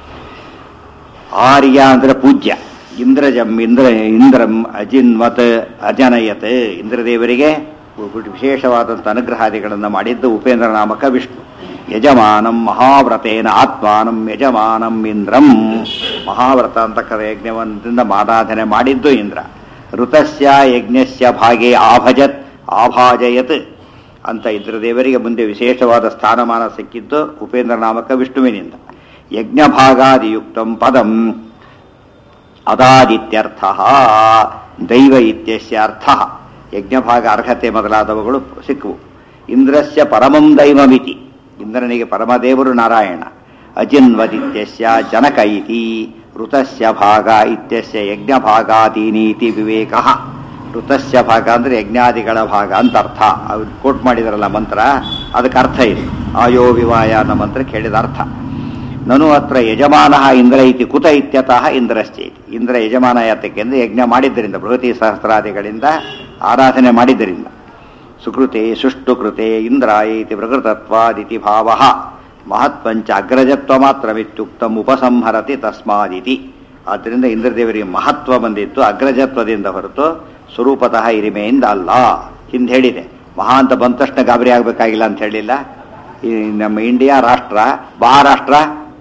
ಆರ್ಯ ಅಂದರೆ ಪೂಜ್ಯ ಇಂದ್ರಜಂ ಇಂದ್ರ ಇಂದ್ರಂ ಅಜಿನ್ವತ್ ಅಜನಯತ್ ಇಂದ್ರದೇವರಿಗೆ ವಿಶೇಷವಾದಂಥ ಅನುಗ್ರಹಾದಿಗಳನ್ನು ಮಾಡಿದ್ದು ಉಪೇಂದ್ರ ನಾಮಕ ವಿಷ್ಣು ಯಜಮಾನಂ ಮಹಾವ್ರತೇನ ಆತ್ಮಾನಂ ಯಜಮಾನಂ ಇಂದ್ರಂ ಮಹಾವ್ರತ ಅಂತಕ್ಕಂಥ ಯಜ್ಞವನ್ನಿಂದ ಆರಾಧನೆ ಮಾಡಿದ್ದು ಇಂದ್ರ ಋತಸ್ಯ ಯಜ್ಞಸ್ಯ ಭಾಗೆ ಆಭಜತ್ ಆಭಾಜಯತ್ ಅಂತ ಇಂದ್ರದೇವರಿಗೆ ಮುಂದೆ ವಿಶೇಷವಾದ ಸ್ಥಾನಮಾನ ಸಿಕ್ಕಿದ್ದು ಉಪೇಂದ್ರ ನಾಮಕ ವಿಷ್ಣುವಿನಿಂದ ಯಜ್ಞಭಾಗಾದಿಯುಕ್ತಂ ಪದಂ ಅದಾದಿತ್ಯರ್ಥ ದೈವ ಇತ್ಯಸ್ಯ ಅರ್ಥ ಯಜ್ಞಭಾಗ ಅರ್ಹತೆ ಮೊದಲಾದವುಗಳು ಸಿಕ್ಕವು ಇಂದ್ರಸ್ಯ ಪರಮಂ ದೈವಮಿತಿ ಇಂದ್ರನಿಗೆ ಪರಮದೇವರು ನಾರಾಯಣ ಅಜಿನ್ವದಿತ್ಯಸ್ಯ ಜನಕ ಇತಿ ಋತಸ್ಯ ಭಾಗ ಇತ್ಯಸ್ಯ ಯಜ್ಞಭಾಗಾದೀನೀತಿ ವಿವೇಕ ಋತಸ್ಯ ಭಾಗ ಅಂದರೆ ಯಜ್ಞಾದಿಗಳ ಭಾಗ ಅಂತ ಅರ್ಥ ಅವ್ರು ಕೋಟ್ ಮಾಡಿದಾರಲ್ಲ ಮಂತ್ರ ಅದಕ್ಕೆ ಅರ್ಥ ಇದೆ ಆಯೋ ವಿವಾಯ ಅನ್ನೋ ಮಂತ್ರ ಕೇಳಿದ ಅರ್ಥ ನನು ಅತ್ರ ಯಜಮಾನ ಇಂದ್ರ ಇತಿ ಕುತ ಇತ್ಯತಃ ಇಂದ್ರಶ್ಚೇತಿ ಇಂದ್ರ ಯಜಮಾನ ಯಾತಕ್ಕೆಂದು ಯಜ್ಞ ಮಾಡಿದ್ದರಿಂದ ಬೃಹತಿ ಸಹಸ್ರಾದಿಗಳಿಂದ ಆರಾಧನೆ ಮಾಡಿದ್ದರಿಂದ ಸುಕೃತೆ ಸುಷ್ಟು ಕೃತೆ ಇಂದ್ರಾಯೇತಿ ಪ್ರಕೃತತ್ವಾದಿತಿ ಭಾವ ಮಹತ್ವಂಚ ಅಗ್ರಜತ್ವ ಮಾತ್ರವಿತ್ಯುಕ್ತಂ ಉಪಸಂಹರತಿ ತಸ್ಮಾದಿತಿ ಆದ್ದರಿಂದ ಇಂದ್ರದೇವರಿಗೆ ಮಹತ್ವ ಬಂದಿತ್ತು ಅಗ್ರಜತ್ವದಿಂದ ಹೊರತು ಸ್ವರೂಪತಃ ಹಿರಿಮೆಯಿಂದ ಅಲ್ಲ ಹಿಂದೆ ಹೇಳಿದೆ ಮಹಾ ಅಂತ ಬಂದ ತಕ್ಷಣ ಗಾಬರಿ ಆಗಬೇಕಾಗಿಲ್ಲ ಅಂತ ಹೇಳಿಲ್ಲ ಈ ನಮ್ಮ ಇಂಡಿಯಾ ರಾಷ್ಟ್ರ ಮಹಾರಾಷ್ಟ್ರ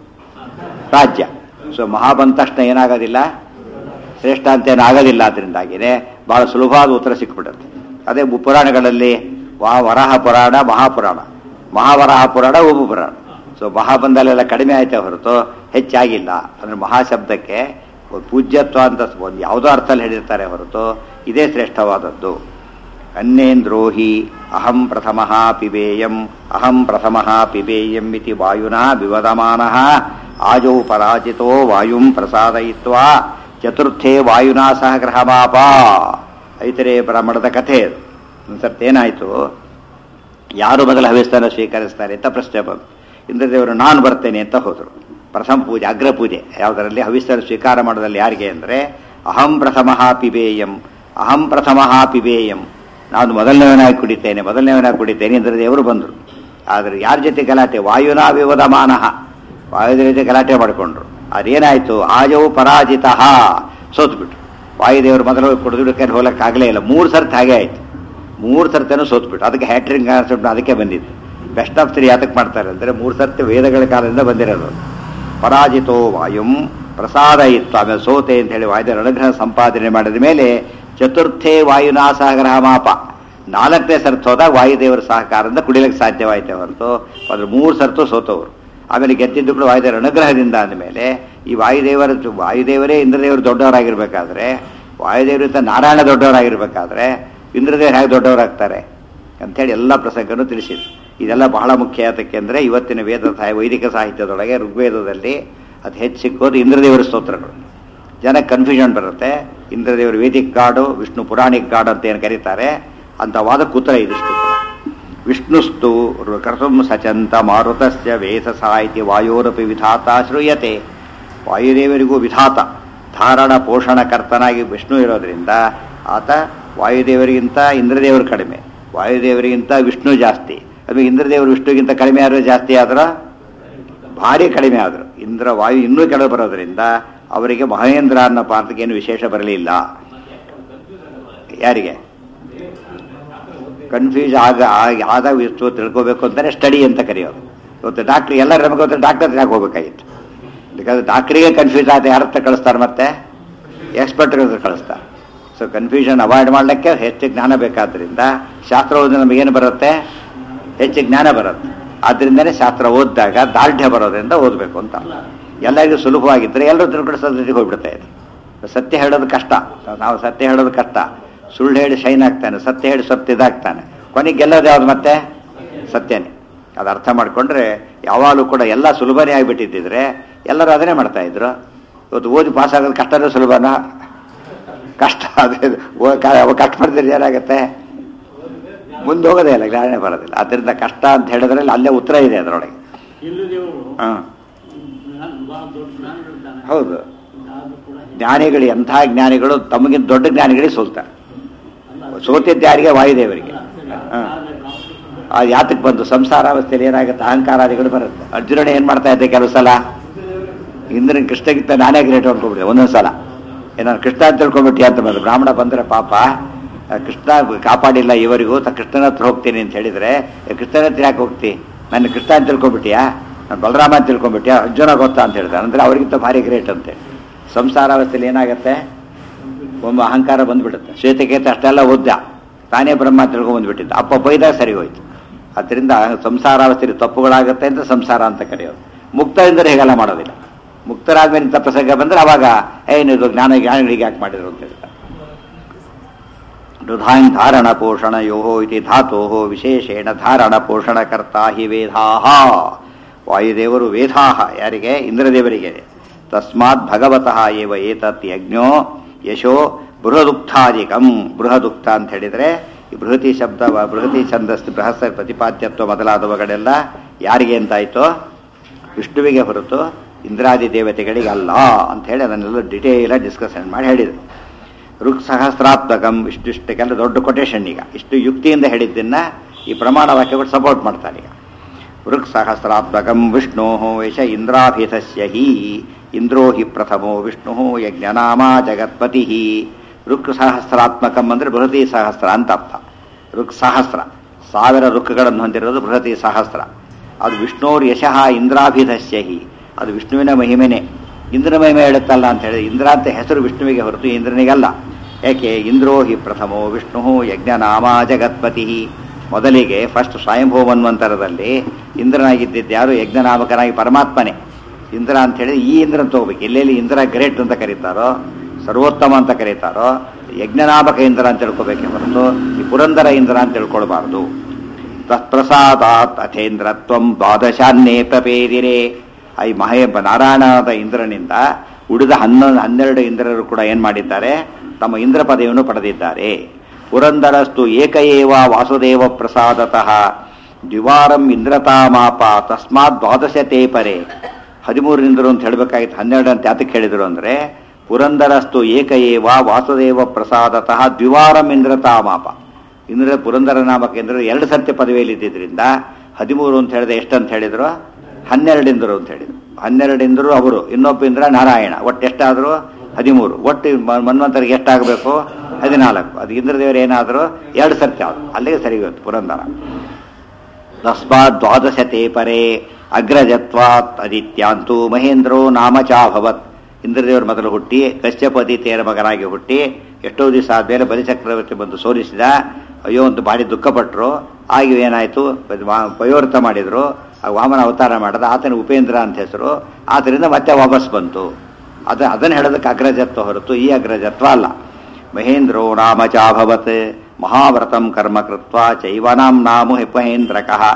ರಾಜ್ಯ ಸೊ ಮಹಾ ಬಂದ ತಕ್ಷಣ ಏನಾಗೋದಿಲ್ಲ ಶ್ರೇಷ್ಠ ಅಂತ ಏನಾಗೋದಿಲ್ಲ ಅದರಿಂದಾಗಿನೇ ಬಹಳ ಸುಲಭವಾದ ಉತ್ತರ ಸಿಕ್ಬಿಡುತ್ತೆ ಅದೇ ಪುರಾಣಗಳಲ್ಲಿ ವಾ ವರಾಹ ಪುರಾಣ ಮಹಾಪುರಾಣ ಮಹಾವರಾಹ ಪುರಾಣ ಉಪ ಪುರಾಣ ಸೊ ಮಹಾ ಬಂದಲ್ಲೆಲ್ಲ ಕಡಿಮೆ ಆಯ್ತಾ ಹೊರತು ಹೆಚ್ಚಾಗಿಲ್ಲ ಅಂದ್ರೆ ಮಹಾಶಬ್ದಕ್ಕೆ ಪೂಜ್ಯತ್ವ ಅಂತ ಒಂದು ಯಾವುದೋ ಅರ್ಥದಲ್ಲಿ ಹೇಳಿರ್ತಾರೆ ಹೊರತು ಇದೇ ಶ್ರೇಷ್ಠವಾದದ್ದು ಅನ್ನೇಂದ್ರೋಹಿ ಅಹಂ ಪ್ರಥಮ ಪಿಬೇಯಂ ಅಹಂ ಪ್ರಥಮ ಪಿಬೇಯಂ ಇತಿ ವಾಯುನಾ ವಿವದಮಾನ ಆಜೌ ಪರಾಜಿತೋ ವಾಯುಂ ಪ್ರಸಾದಯಿತ್ವಾ ಚತುರ್ಥೇ ವಾಯುನಾ ಸಹ ಗ್ರಹಮಾಪ ಐತರೇ ಬ್ರಾಹ್ಮಣದ ಕಥೆ ಅದು ಒಂದ್ಸರ್ತೇನಾಯಿತು ಯಾರು ಮೊದಲ ಹವಿಸ್ತಾನ ಸ್ವೀಕರಿಸ್ತಾರೆ ಅಂತ ಪ್ರಶ್ನೆ ಬಂತು ಇಂದ್ರದೇವರು ನಾನು ಬರ್ತೇನೆ ಅಂತ ಹೋದರು ಪ್ರಥಮ ಪೂಜೆ ಅಗ್ರ ಪೂಜೆ ಯಾವುದರಲ್ಲಿ ಹವಿಸ್ತಾನ ಸ್ವೀಕಾರ ಮಾಡೋದಲ್ಲಿ ಯಾರಿಗೆ ಅಂದರೆ ಅಹಂ ಪ್ರಥಮ ಪಿಬೇಯಂ ಅಹಂ ಪ್ರಥಮ ಪಿಬೇಯಂ ನಾನು ಮೊದಲನೇವನಾಗಿ ಕುಡಿತೇನೆ ಮೊದಲನೇವನಾಗಿ ಕುಡಿತೇನೆ ಇಂದ್ರದೇವರು ಬಂದರು ಆದರೆ ಯಾರ ಜೊತೆ ಗಲಾಟೆ ವಾಯುನಾ ವಿವದಮಾನಃ ವಾಯುದೇವ ಜೊತೆ ಗಲಾಟೆ ಮಾಡಿಕೊಂಡ್ರು ಅದೇನಾಯಿತು ಆಜವು ಪರಾಜಿತ ಸೋತ್ಬಿಟ್ರು ವಾಯುದೇವರು ಮೊದಲು ಕುಡಿದುಡಕ್ಕೆ ಹೋಗಕ್ಕಾಗಲೇ ಇಲ್ಲ ಮೂರು ಸರ್ತಿ ಹಾಗೆ ಆಯಿತು ಮೂರು ಸರ್ತಿನೂ ಸೋತ್ಬಿಟ್ಟು ಅದಕ್ಕೆ ಹ್ಯಾಟ್ರಿಂಗ್ ಕಾನ್ಸೆಪ್ಟ್ ಅದಕ್ಕೆ ಬಂದಿತ್ತು ಬೆಸ್ಟ್ ಆಫ್ ತ್ರೀ ಯಾತಕ್ಕೆ ಮಾಡ್ತಾರೆ ಅಂದರೆ ಮೂರು ಸರ್ತಿ ವೇದಗಳ ಕಾಲದಿಂದ ಬಂದಿರೋದು ಪರಾಜಿತೋ ವಾಯುಂ ಪ್ರಸಾದ ಇತ್ತು ಆಮೇಲೆ ಸೋತೆ ಅಂತ ಹೇಳಿ ವಾಯುದೇವರ ಅನುಗ್ರಹ ಸಂಪಾದನೆ ಮಾಡಿದ ಮೇಲೆ ಚತುರ್ಥೇ ವಾಯುನಾ ಸಹಗ್ರಹ ಮಾಪ ನಾಲ್ಕನೇ ಸರ್ತಿ ಹೋದಾಗ ವಾಯುದೇವರ ಸಹಕಾರದಿಂದ ಕುಡಿಲಿಕ್ಕೆ ಸಾಧ್ಯವಾಯಿತೆ ಹೊರತು ಅದ್ರ ಮೂರು ಸರ್ತು ಸೋತವರು ಆಮೇಲೆ ಗೆದ್ದಿದ್ದು ಕೂಡ ವಾಯುದೇವರ ಅನುಗ್ರಹದಿಂದ ಅಂದಮೇಲೆ ಈ ವಾಯುದೇವರ ವಾಯುದೇವರೇ ಇಂದ್ರದೇವರು ದೊಡ್ಡವರಾಗಿರ್ಬೇಕಾದ್ರೆ ವಾಯುದೇವರಿಗಿಂತ ನಾರಾಯಣ ದೊಡ್ಡವರಾಗಿರ್ಬೇಕಾದ್ರೆ ಇಂದ್ರದೇವರು ಹೇಗೆ ದೊಡ್ಡವರಾಗ್ತಾರೆ ಅಂಥೇಳಿ ಎಲ್ಲ ಪ್ರಸಂಗನೂ ತಿಳಿಸಿದ್ರು ಇದೆಲ್ಲ ಬಹಳ ಮುಖ್ಯ ಯಾತಕ್ಕೆಂದರೆ ಇವತ್ತಿನ ವೇದ ಸಾಹಿ ವೈದಿಕ ಸಾಹಿತ್ಯದೊಳಗೆ ಋಗ್ವೇದದಲ್ಲಿ ಅದು ಹೆಚ್ಚು ಸಿಕ್ಕೋದು ಇಂದ್ರದೇವರ ಸ್ತೋತ್ರಗಳು ಜನ ಕನ್ಫ್ಯೂಷನ್ ಬರುತ್ತೆ ಇಂದ್ರದೇವರು Vedic god Vishnu Puranic god ಅಂತ ಏನು ಕರೀತಾರೆ ಅಂತ ವಾದ ಕೂತರ ಇದಿಷ್ಟು ಕೂಡ ವಿಷ್ಣುಸ್ತು ಕರ್ತುಂ ಸಚಂತ ಮಾರುತಸ್ಯ ವೇಸಸ ಇತಿ ವಾಯೋರಪಿ ವಿಧಾತ ಶ್ರೂಯತೆ ವಾಯುದೇವರಿಗೂ ವಿಧಾತ ಧಾರಣ ಪೋಷಣಕರ್ತನಾಗಿ ವಿಷ್ಣು ಇರೋದ್ರಿಂದ ಆತ ವಾಯುದೇವರಿಗಿಂತ ಇಂದ್ರದೇವರು ಕಡಿಮೆ ವಾಯುದೇವರಿಗಿಂತ ವಿಷ್ಣು ಜಾಸ್ತಿ ಅದು ಇಂದ್ರದೇವರು ವಿಷ್ಣುಗಿಂತ ಕಡಿಮೆ ಆದರೂ ಜಾಸ್ತಿ ಆದ್ರೆ ಭಾರಿ ಕಡಿಮೆ ಆದರು ಇಂದ್ರ ವಾಯು ಇನ್ನೂ ಕೆಳಗೆ ಬರೋದ್ರಿಂದ ಅವರಿಗೆ ಮಹೇಂದ್ರ ಅನ್ನೋ ಪಾತ್ರಕ್ಕೆ ಏನು ವಿಶೇಷ ಬರಲಿಲ್ಲ ಯಾರಿಗೆ ಕನ್ಫ್ಯೂಸ್ ಆಗ ಆಗ- ಆದಾಗ ಇಷ್ಟು ತಿಳ್ಕೋಬೇಕು ಅಂತಾನೆ ಸ್ಟಡಿ ಅಂತ ಕರೆಯೋದು ಇವತ್ತು ಡಾಕ್ಟ್ರ್ ಎಲ್ಲರೂ ನಮಗೆ ಗೊತ್ತು ಡಾಕ್ಟರ್ ಹತ್ರ ಯಾಕೆ ಹೋಗ್ಬೇಕಾಗಿತ್ತು ಬಿಕಾಸ್ ಡಾಕ್ಟ್ರಿಗೆ ಕನ್ಫ್ಯೂಸ್ ಆದ ಯಾರ ಹತ್ರ ಕಳಿಸ್ತಾರೆ ಮತ್ತೆ ಎಕ್ಸ್ಪರ್ಟ್ರ ಹತ್ರ ಕಳಿಸ್ತಾರೆ ಸೊ ಕನ್ಫ್ಯೂಷನ್ ಅವಾಯ್ಡ್ ಮಾಡಲಿಕ್ಕೆ ಹೆಚ್ಚು ಜ್ಞಾನ ಬೇಕಾದ್ರಿಂದ ಶಾಸ್ತ್ರ ಓದಿದ್ರೆ ನಮಗೇನು ಬರುತ್ತೆ ಹೆಚ್ಚು ಜ್ಞಾನ ಬರುತ್ತೆ ಆದ್ರಿಂದನೇ ಶಾಸ್ತ್ರ ಓದಿದಾಗ ದಾರ್ಢ್ಯ ಬರೋದ್ರಿಂದ ಓದಬೇಕು ಅಂತ ಎಲ್ಲರಿಗೂ ಸುಲಭವಾಗಿದ್ದರೆ ಎಲ್ಲರೂ ತಿಳ್ಕೊಂಡು ಸದ್ಯಕ್ಕೆ ಹೋಗ್ಬಿಡ್ತಾ ಇದೆ ಸತ್ಯ ಹೇಳೋದು ಕಷ್ಟ ನಾವು ಸತ್ಯ ಹೇಳೋದು ಕಷ್ಟ ಸುಳ್ಳು ಹೇಳಿ ಶೈನ್ ಆಗ್ತಾನೆ ಸತ್ಯ ಹೇಳಿ ಸತ್ಯ ಇದಾಗ್ತಾನೆ ಕೊನೆಗೆ ಗೆಲ್ಲೋದು ಯಾವ್ದು ಮತ್ತೆ ಸತ್ಯನೇ ಅದು ಅರ್ಥ ಮಾಡ್ಕೊಂಡ್ರೆ ಯಾವಾಗಲೂ ಕೂಡ ಎಲ್ಲ ಸುಲಭನೇ ಆಗಿಬಿಟ್ಟಿದ್ದಿದ್ರೆ ಎಲ್ಲರೂ ಅದನ್ನೇ ಮಾಡ್ತಾ ಇದ್ರು ಇವತ್ತು ಓದಿ ಪಾಸ್ ಆಗೋದು ಕಷ್ಟನೂ ಸುಲಭನಾ ಕಷ್ಟ ಅದೇ ಓ- ಕ- ಅವ ಕಷ್ಟಪಡ್ತಿದ್ರೆ ಏನಾಗುತ್ತೆ ಮುಂದೆ ಹೋಗೋದೇ ಇಲ್ಲ ಜ್ಞಾನ ಬರೋದಿಲ್ಲ ಅದರಿಂದ ಕಷ್ಟ ಅಂತ ಹೇಳಿದ್ರಲ್ಲಿ ಅಲ್ಲೇ ಉತ್ತರ ಇದೆ ಅದರೊಳಗೆ ಇಲ್ಲದೇವರು ಹಾಂ ಬಹಳ ದೊಡ್ಡ ಜ್ಞಾನಗಳಿದ್ದಾನೆ ಹೌದು ಆದ್ರೂ ಕೂಡ ಜ್ಞಾನಿಗಳು ಎಂಥ ಜ್ಞಾನಿಗಳು ತಮಗಿಂತ ದೊಡ್ಡ ಜ್ಞಾನಿಗಳಿಗೆ ಸೋಲ್ತಾರೆ ಸೋತಿದ್ದ ಯಾರಿಗೆ ವಾಯುದೇವರಿಗೆ ಹಾಂ ಅದು ಯಾತಕ್ಕೆ ಬಂತು ಸಂಸಾರಾವಸ್ಥೆಯಲ್ಲಿ ಏನಾಗುತ್ತೆ ಅಹಂಕಾರಾದಿಗಳು ಬರುತ್ತೆ ಅರ್ಜುನನ ಏನು ಮಾಡ್ತಾ ಇದ್ದೆ ಕೆಲವು ಸಲ ಇಂದ್ರನ ಕೃಷ್ಣಗಿಂತ ನಾನೇ ಗ್ರೇಟ್ ಅನ್ಕೊಂಡ್ಬಿಟ್ಟೆ ಒಂದೊಂದು ಸಲ ಏನಾದ್ರು ಕೃಷ್ಣ ಅಂತ ತಿಳ್ಕೊಂಡ್ಬಿಟ್ಟಿ ಅಂತ ಬಂದು ಬ್ರಾಹ್ಮಣ ಬಂದರೆ ಪಾಪ ಆ, ಕೃಷ್ಣ ಕಾಪಾಡಿಲ್ಲ ಇವರಿಗೂ ತ ಕೃಷ್ಣನ ಹತ್ರ ಹೋಗ್ತೀನಿ ಅಂತ ಹೇಳಿದ್ರೆ "ಏ, ಕೃಷ್ಣನ ಹತ್ರ ಯಾಕೆ ಹೋಗ್ತಿ ನನ್ನ ಕೃಷ್ಣ ಅಂತ ತಿಳ್ಕೊಂಡ್ಬಿಟ್ಟಿಯಾ ನಾನು ಬಲರಾಮ ಅಂತ ತಿಳ್ಕೊಂಡ್ಬಿಟ್ಟಿಯಾ ಅರ್ಜುನ ಗೊತ್ತಾ ಅಂತ ಹೇಳಿದ ಅಂದ್ರೆ ಅವರಿಗಿಂತ ಭಾರಿ ಗ್ರೇಟ್ ಅಂತೇಳಿ ಸಂಸಾರಾವಸ್ಥೆಯಲ್ಲಿ ಏನಾಗುತ್ತೆ ಒಮ್ಮೆ ಅಹಂಕಾರ ಬಂದ್ಬಿಡುತ್ತೆ ಶ್ವೇತಕೇತ ಅಷ್ಟೆಲ್ಲ ಓದ್ದ ತಾನೇ ಬ್ರಹ್ಮ ತಿಳ್ಕೊಂಡ್ ಬಂದ್ಬಿಟ್ಟಿದ್ದ ಅಪ್ಪ ಬೈದಾಗ ಸರಿ ಹೋಯ್ತು ಅದರಿಂದ ಸಂಸಾರಾವಸ್ಥೆಯಲ್ಲಿ ತಪ್ಪುಗಳಾಗುತ್ತೆ ಅಂತ ಸಂಸಾರ ಅಂತ ಕರೆಯೋದು ಮುಕ್ತರಿಂದ ಹೇಗೆಲ್ಲ ಮಾಡೋದಿಲ್ಲ ಮುಕ್ತರಾದ್ಮೇಲೆ ಇಂಥ ಪ್ರಸಂಗ ಬಂದ್ರೆ ಅವಾಗ ಏನು ಇದು ಜ್ಞಾನ ಜ್ಞಾನಿಗಳಿಗೆ ಯಾಕೆ ಮಾಡಿದ್ರು ಅಂತ ಹೇಳ್ತಾರೆ ರುಧಾನ್ ಧಾರಣ ಪೋಷಣ ಯೋಹೋ ಇತಿ ಧಾತೋ ವಿಶೇಷೇಣ ಧಾರಣ ಪೋಷಣಕರ್ತ ಹಿ ವೇದಾಹ ವಾಯುದೇವರು ವೇದಾಹ ಯಾರಿಗೆ ಇಂದ್ರದೇವರಿಗೆ ತಸ್ಮಾತ್ ಭಗವತಃ ಏವ ಏತತ್ ಯಜ್ಞೋ ಯಶೋ ಬೃಹದುಕ್ತಾಧಿಕಂ ಬೃಹದುಕ್ತ ಅಂತ ಹೇಳಿದ್ರೆ ಈ ಬೃಹತಿ ಶಬ್ದ ಬೃಹತಿ ಛಂದಸ್ಸು ಬೃಹಸ್ಸ ಪ್ರತಿಪಾದ್ಯತ್ವ ಮೊದಲಾದವುಗಳೆಲ್ಲ ಯಾರಿಗೆ ಅಂತಾಯ್ತು ವಿಷ್ಣುವಿಗೆ ಹೊರತು ಇಂದ್ರಾದಿ ದೇವತೆಗಳಿಗೆ ಅಲ್ಲ ಅಂತ ಹೇಳಿ ಅದನ್ನೆಲ್ಲ ಡಿಟೇಲ್ ಡಿಸ್ಕಷನ್ ಮಾಡಿ ಹೇಳಿದರು ಋಕ್ ಸಹಸ್ರಾತ್ಮಕಂ ಇಷ್ಟಿಷ್ಟಕ್ಕೆಲ್ಲ ದೊಡ್ಡ ಕೊಟೇಶನ್ ಈಗ ಇಷ್ಟು ಯುಕ್ತಿಯಿಂದ ಹೇಳಿದ್ದನ್ನ ಈ ಪ್ರಮಾಣ ವಾಕ್ಯಗಳು ಸಪೋರ್ಟ್ ಮಾಡ್ತಾರೆ ಈಗ ಋಕ್ ಸಹಸ್ರಾತ್ಮಕಂ ವಿಷ್ಣೋ ಯಶ ಇಂದ್ರಾಭಿಧಸ್ಯ ಹಿ ಇಂದ್ರೋ ಹಿ ಪ್ರಥಮೋ ವಿಷ್ಣು ಯಜ್ಞನಾಮ ಜಗತ್ಪತಿ ಋಕ್ ಸಹಸ್ರಾತ್ಮಕಂ ಅಂದರೆ ಬೃಹತಿ ಸಹಸ್ರ ಅಂತ ಅರ್ಥ ಋಕ್ ಸಹಸ್ರ ಸಾವಿರ ಋಕ್ಗಳನ್ನು ಹೊಂದಿರೋದು ಬೃಹತಿ ಸಹಸ್ರ ಅದು ವಿಷ್ಣೋರ್ ಯಶಃ ಇಂದ್ರಾಭಿಧಸ್ಯ ಹಿ ಅದು ವಿಷ್ಣುವಿನ ಮಹಿಮೆನೆ ಇಂದ್ರನ ಮಹಿಮೆ ಹೇಳುತ್ತಲ್ಲ ಅಂತ ಹೇಳಿ ಇಂದ್ರ ಅಂತ ಹೆಸರು ವಿಷ್ಣುವಿಗೆ ಹೊರತು ಇಂದ್ರನಿಗಲ್ಲ ಯಾಕೆ ಇಂದ್ರೋ ಹಿ ಪ್ರಥಮೋ ವಿಷ್ಣು ಯಜ್ಞನಾಮ ಜಗತ್ಪತಿ ಮೊದಲಿಗೆ ಫಸ್ಟ್ ಸ್ವಯಂಭೂ ಮನ್ವಂತರದಲ್ಲಿ ಇಂದ್ರನಾಗಿದ್ದಿದ್ದು ಯಾರು ಯಜ್ಞನಾಮಕನಾಗಿ ಪರಮಾತ್ಮನೇ ಇಂದ್ರ ಅಂತ ಹೇಳಿ ಈ ಇಂದ್ರನ ತಗೋಬೇಕು ಎಲ್ಲೆಲ್ಲಿ ಇಂದ್ರ ಗ್ರೇಟ್ ಅಂತ ಕರೀತಾರೋ ಸರ್ವೋತ್ತಮ ಅಂತ ಕರೀತಾರೋ ಯಜ್ಞನಾಮಕ ಇಂದ್ರ ಅಂತ ತಿಳ್ಕೊಬೇಕೆ ಹೊರತು ಈ ಪುರಂದರ ಇಂದ್ರ ಅಂತ ತಿಳ್ಕೊಳ್ಬಾರ್ದು ತತ್ಪ್ರಸಾದಾತ್ ಅಥೇಂದ್ರತ್ವಂ ದ್ವಾದಶಾನ್ನೇ ಪ್ರಪೇದಿರೆ ಈ ಮಹೇ ನಾರಾಯಣನಾದ ಇಂದ್ರನಿಂದ ಉಳಿದ ಹನ್ನೊಂದು ಹನ್ನೆರಡು ಇಂದ್ರರು ಕೂಡ ಏನು ಮಾಡಿದ್ದಾರೆ ತಮ್ಮ ಇಂದ್ರ ಪದವಿಯನ್ನು ಪಡೆದಿದ್ದಾರೆ ಪುರಂದರಸ್ತು ಏಕಏವ ವಾಸುದೇವ ಪ್ರಸಾದತಃ ದ್ವಿವಾರಂ ಇಂದ್ರತಾಮಾಪ ತಸ್ಮಾತ್ ದ್ವಾದಶತೆ ಪರೆ ಹದಿಮೂರು ಇಂದ್ರರು ಅಂತ ಹೇಳಬೇಕಾಗಿತ್ತು ಹನ್ನೆರಡು ಅಂತ ಯಾತಕ್ಕೆ ಹೇಳಿದರು ಅಂದರೆ ಪುರಂದರಸ್ತು ಏಕಏವ ವಾಸುದೇವ ಪ್ರಸಾದತಃ ದ್ವಿವಾರಂ ಇಂದ್ರತಾಮಾಪ ಇಂದ್ರ ಪುರಂದರ ನಾಮಕ ಇಂದ್ರ ಎರಡು ಸತ್ಯ ಪದವಿಯಲ್ಲಿ ಇದ್ದಿದ್ರಿಂದ ಹದಿಮೂರು ಅಂತ ಹೇಳಿದ್ರೆ ಎಷ್ಟಂತ ಹೇಳಿದ್ರು ಹನ್ನೆರಡು ಇಂದ್ರರು ಅಂತ ಹೇಳಿದ್ರು ಹನ್ನೆರಡು ಇಂದ್ರರು ಅವರು ಇನ್ನೊಬ್ಬ ಇಂದ್ರ ನಾರಾಯಣ ಒಟ್ಟು ಎಷ್ಟಾದರೂ ಹದಿಮೂರು ಒಟ್ಟು ಮ- ಮನ್ವಂತರಿಗೆ ಎಷ್ಟಾಗಬೇಕು ಹದಿನಾಲ್ಕು ಅದು ಇಂದ್ರದೇವರು ಏನಾದರೂ ಎರಡು ಸತ್ಯ ಆದ್ರು ಅಲ್ಲಿಗೆ ಸರಿ ಹೋಯ್ತು ಪುರಂದರ ತಸ್ಮಾತ್ ದ್ವಾದಶತೆ ಪರೇ ಅಗ್ರಜತ್ವಾತ್ ಅದಿತ್ಯಾಂತು ಮಹೇಂದ್ರೋ ನಾಮ ಚಾಭವತ್ ಇಂದ್ರದೇವರು ಮೊದಲು ಹುಟ್ಟಿ ಕಶ್ಯಪದಿತೆಯರ ಮಗನಾಗಿ ಹುಟ್ಟಿ ಎಷ್ಟೋ ದಿವಸ ಆದ್ಮೇಲೆ ಬಲಿಚಕ್ರವರ್ತಿ ಬಂದು ಸೋಲಿಸಿದ ಅಯ್ಯೋ ಅಂತ ಬಾಡಿ ದುಃಖಪಟ್ಟರು ಆಗಿ ಏನಾಯಿತು ಪಯೋರ್ಥ ಮಾಡಿದ್ರು ಆ ವಾಮನ ಅವತಾರ ಮಾಡಿದ ಆತನ ಉಪೇಂದ್ರ ಅಂತ ಹೆಸರು ಆತರಿಂದ ಮತ್ತೆ ವಾಪಸ್ ಬಂತು ಅದ ಅದನ್ನು ಹೇಳೋದಕ್ಕೆ ಅಗ್ರಜತ್ವ ಹೊರತು ಈ ಅಗ್ರಜತ್ವ ಅಲ್ಲ ಮಹೇಂದ್ರೋ ನಾಮ ಚಾಭವತ್ ಮಹಾವ್ರತಂ ಕರ್ಮ ಕೃತ್ವ ಚೈವನಾಂ ನಾಮ ಮಹೇಂದ್ರಕಃ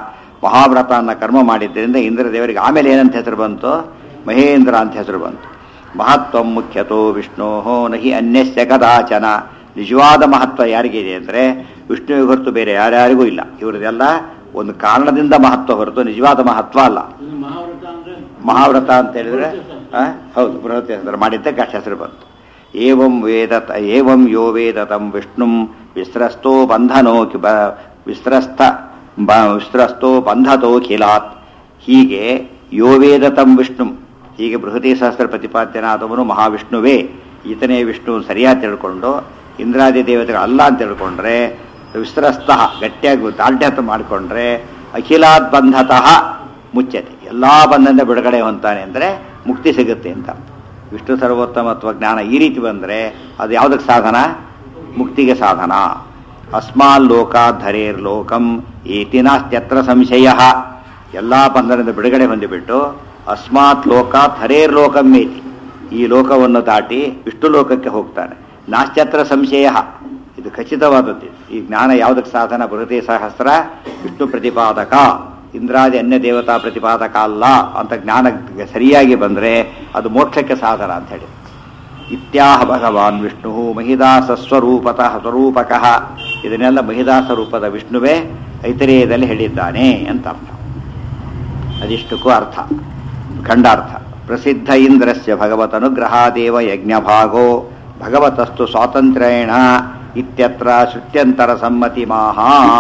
ಮಹಾವ್ರತ ಅನ್ನೋ ಕರ್ಮ ಮಾಡಿದ್ದರಿಂದ ಇಂದ್ರ ದೇವರಿಗೆ ಆಮೇಲೆ ಏನಂತ ಹೆಸರು ಬಂತು ಮಹೇಂದ್ರ ಅಂತ ಹೆಸರು ಬಂತು ಮಹತ್ವ ಮುಖ್ಯತೋ ವಿಷ್ಣೋ ನಹಿ ಅನ್ಯಸ್ಯ ಕದಾಚನ ನಿಜವಾದ ಮಹತ್ವ ಯಾರಿಗಿದೆ ಅಂದರೆ ವಿಷ್ಣುವಿಗೆ ಹೊರತು ಬೇರೆ ಯಾರ್ಯಾರಿಗೂ ಇಲ್ಲ ಇವ್ರದೆಲ್ಲ ಒಂದು ಕಾರಣದಿಂದ ಮಹತ್ವ ಹೊರತು ನಿಜವಾದ ಮಹತ್ವ ಅಲ್ಲ ಇದು ಮಹಾವ್ರತ ಅಂದ್ರೆ ಮಹಾವ್ರತ ಅಂತ ಹೇಳಿದ್ರೆ ಆ, ಹೌದು ಬೃಹತ್ ಹೆಸರು ಮಾಡಿದ್ದಕ್ಕೆ ಅಷ್ಟು ಹೆಸರು ಬಂತು ಏವಂ ವೇದ ಏವಂ ಯೋ ವೇದ ತಂ ವಿಷ್ಣುಂ ವಿಸ್ರಸ್ತೋ ಬಂಧನೋ ಕಿ- ಬ- ವಿಸ್ರಸ್ತ ಬ- ವಿಸ್ರಸ್ತೋ ಬಂಧತೋ ಖಿಲಾತ್ ಹೀಗೆ ಯೋ ವೇದ ತಂ ವಿಷ್ಣುಂ ಹೀಗೆ ಬೃಹತಿ ಸಹಸ್ರ ಪ್ರತಿಪಾದ್ಯನಾದವನು ಮಹಾವಿಷ್ಣುವೇ ಈತನೇ ವಿಷ್ಣು ಸರಿಯಾಗಿ ತಿಳ್ಕೊಂಡು ಇಂದ್ರಾದಿ ದೇವತೆಗಳು ಅಲ್ಲ ಅಂತ ತಿಳ್ಕೊಂಡ್ರೆ ವಿಸ್ರಸ್ತ ಗಟ್ಟಿಯಾಗಿ ದಾರ್ಢ್ಯತ ಮಾಡಿಕೊಂಡ್ರೆ ಅಖಿಲಾತ್ ಬಂಧತಃ ಮುಚ್ಚತೆ ಎಲ್ಲ ಬಂಧದಿಂದ ಬಿಡುಗಡೆ ಹೊಂತಾನೆ ಅಂದರೆ ಮುಕ್ತಿ ಸಿಗುತ್ತೆ ಅಂತ ವಿಷ್ಣು ಸರ್ವೋತ್ತಮತ್ವ ಜ್ಞಾನ ಈ ರೀತಿ ಬಂದರೆ ಅದು ಯಾವುದಕ್ಕೆ ಸಾಧನ ಮುಕ್ತಿಗೆ ಸಾಧನ ಅಸ್ಮಾಲ್ ಲೋಕಾತ್ ಧರೇರ್ ಲೋಕಂ ಏತಿನಾಸ್ತ್ಯತ್ರ ಸಂಶಯ ಎಲ್ಲ ಬಂಧನದಿಂದ ಬಿಡುಗಡೆ ಹೊಂದಿಬಿಟ್ಟು ಅಸ್ಮಾತ್ ಲೋಕಾತ್ ಹರೇರ್ ಲೋಕಂ ಏತಿ ಈ ಲೋಕವನ್ನು ದಾಟಿ ವಿಷ್ಣು ಲೋಕಕ್ಕೆ ಹೋಗ್ತಾನೆ ನಾಸ್ತ್ಯತ್ರ ಸಂಶಯ ಇದು ಖಚಿತವಾದದ್ದು ಈ ಜ್ಞಾನ ಯಾವುದಕ್ಕೆ ಸಾಧನ ಬೃಹತಿ ಸಹಸ್ರ ವಿಷ್ಣು ಪ್ರತಿಪಾದಕ ಇಂದ್ರಾದಿ ಅನ್ಯ ದೇವತಾ ಪ್ರತಿಪಾದಕ ಅಲ್ಲ ಅಂತ ಜ್ಞಾನ ಸರಿಯಾಗಿ ಬಂದರೆ ಅದು ಮೋಕ್ಷಕ್ಕೆ ಸಾಧನ ಅಂತ ಹೇಳಿ ಇತ್ಯಾಹ ಭಗವಾನ್ ವಿಷ್ಣು ಮಹಿದಾಸ ಸ್ವರೂಪತಃ ಸ್ವರೂಪಕಃ ಇದನ್ನೆಲ್ಲ ಮಹಿದಾಸ ರೂಪದ ವಿಷ್ಣುವೇ ಐತರೇಯದಲ್ಲಿ ಹೇಳಿದ್ದಾನೆ ಅಂತ ಅರ್ಥ ಅದಿಷ್ಟಕ್ಕೂ ಅರ್ಥ ಖಂಡಾರ್ಥ ಪ್ರಸಿದ್ಧ ಇಂದ್ರಸ್ಯ ಭಗವತನುಗ್ರಹಾದೇವ ಯಜ್ಞಭಾಗೋ ಭಗವತಸ್ತು ಸ್ವಾತಂತ್ರ್ಯೇಣ ಇತ್ಯತ್ರ ಶ್ರುತ್ಯಂತರ ಸಮ್ಮತಿ ಮಾಹ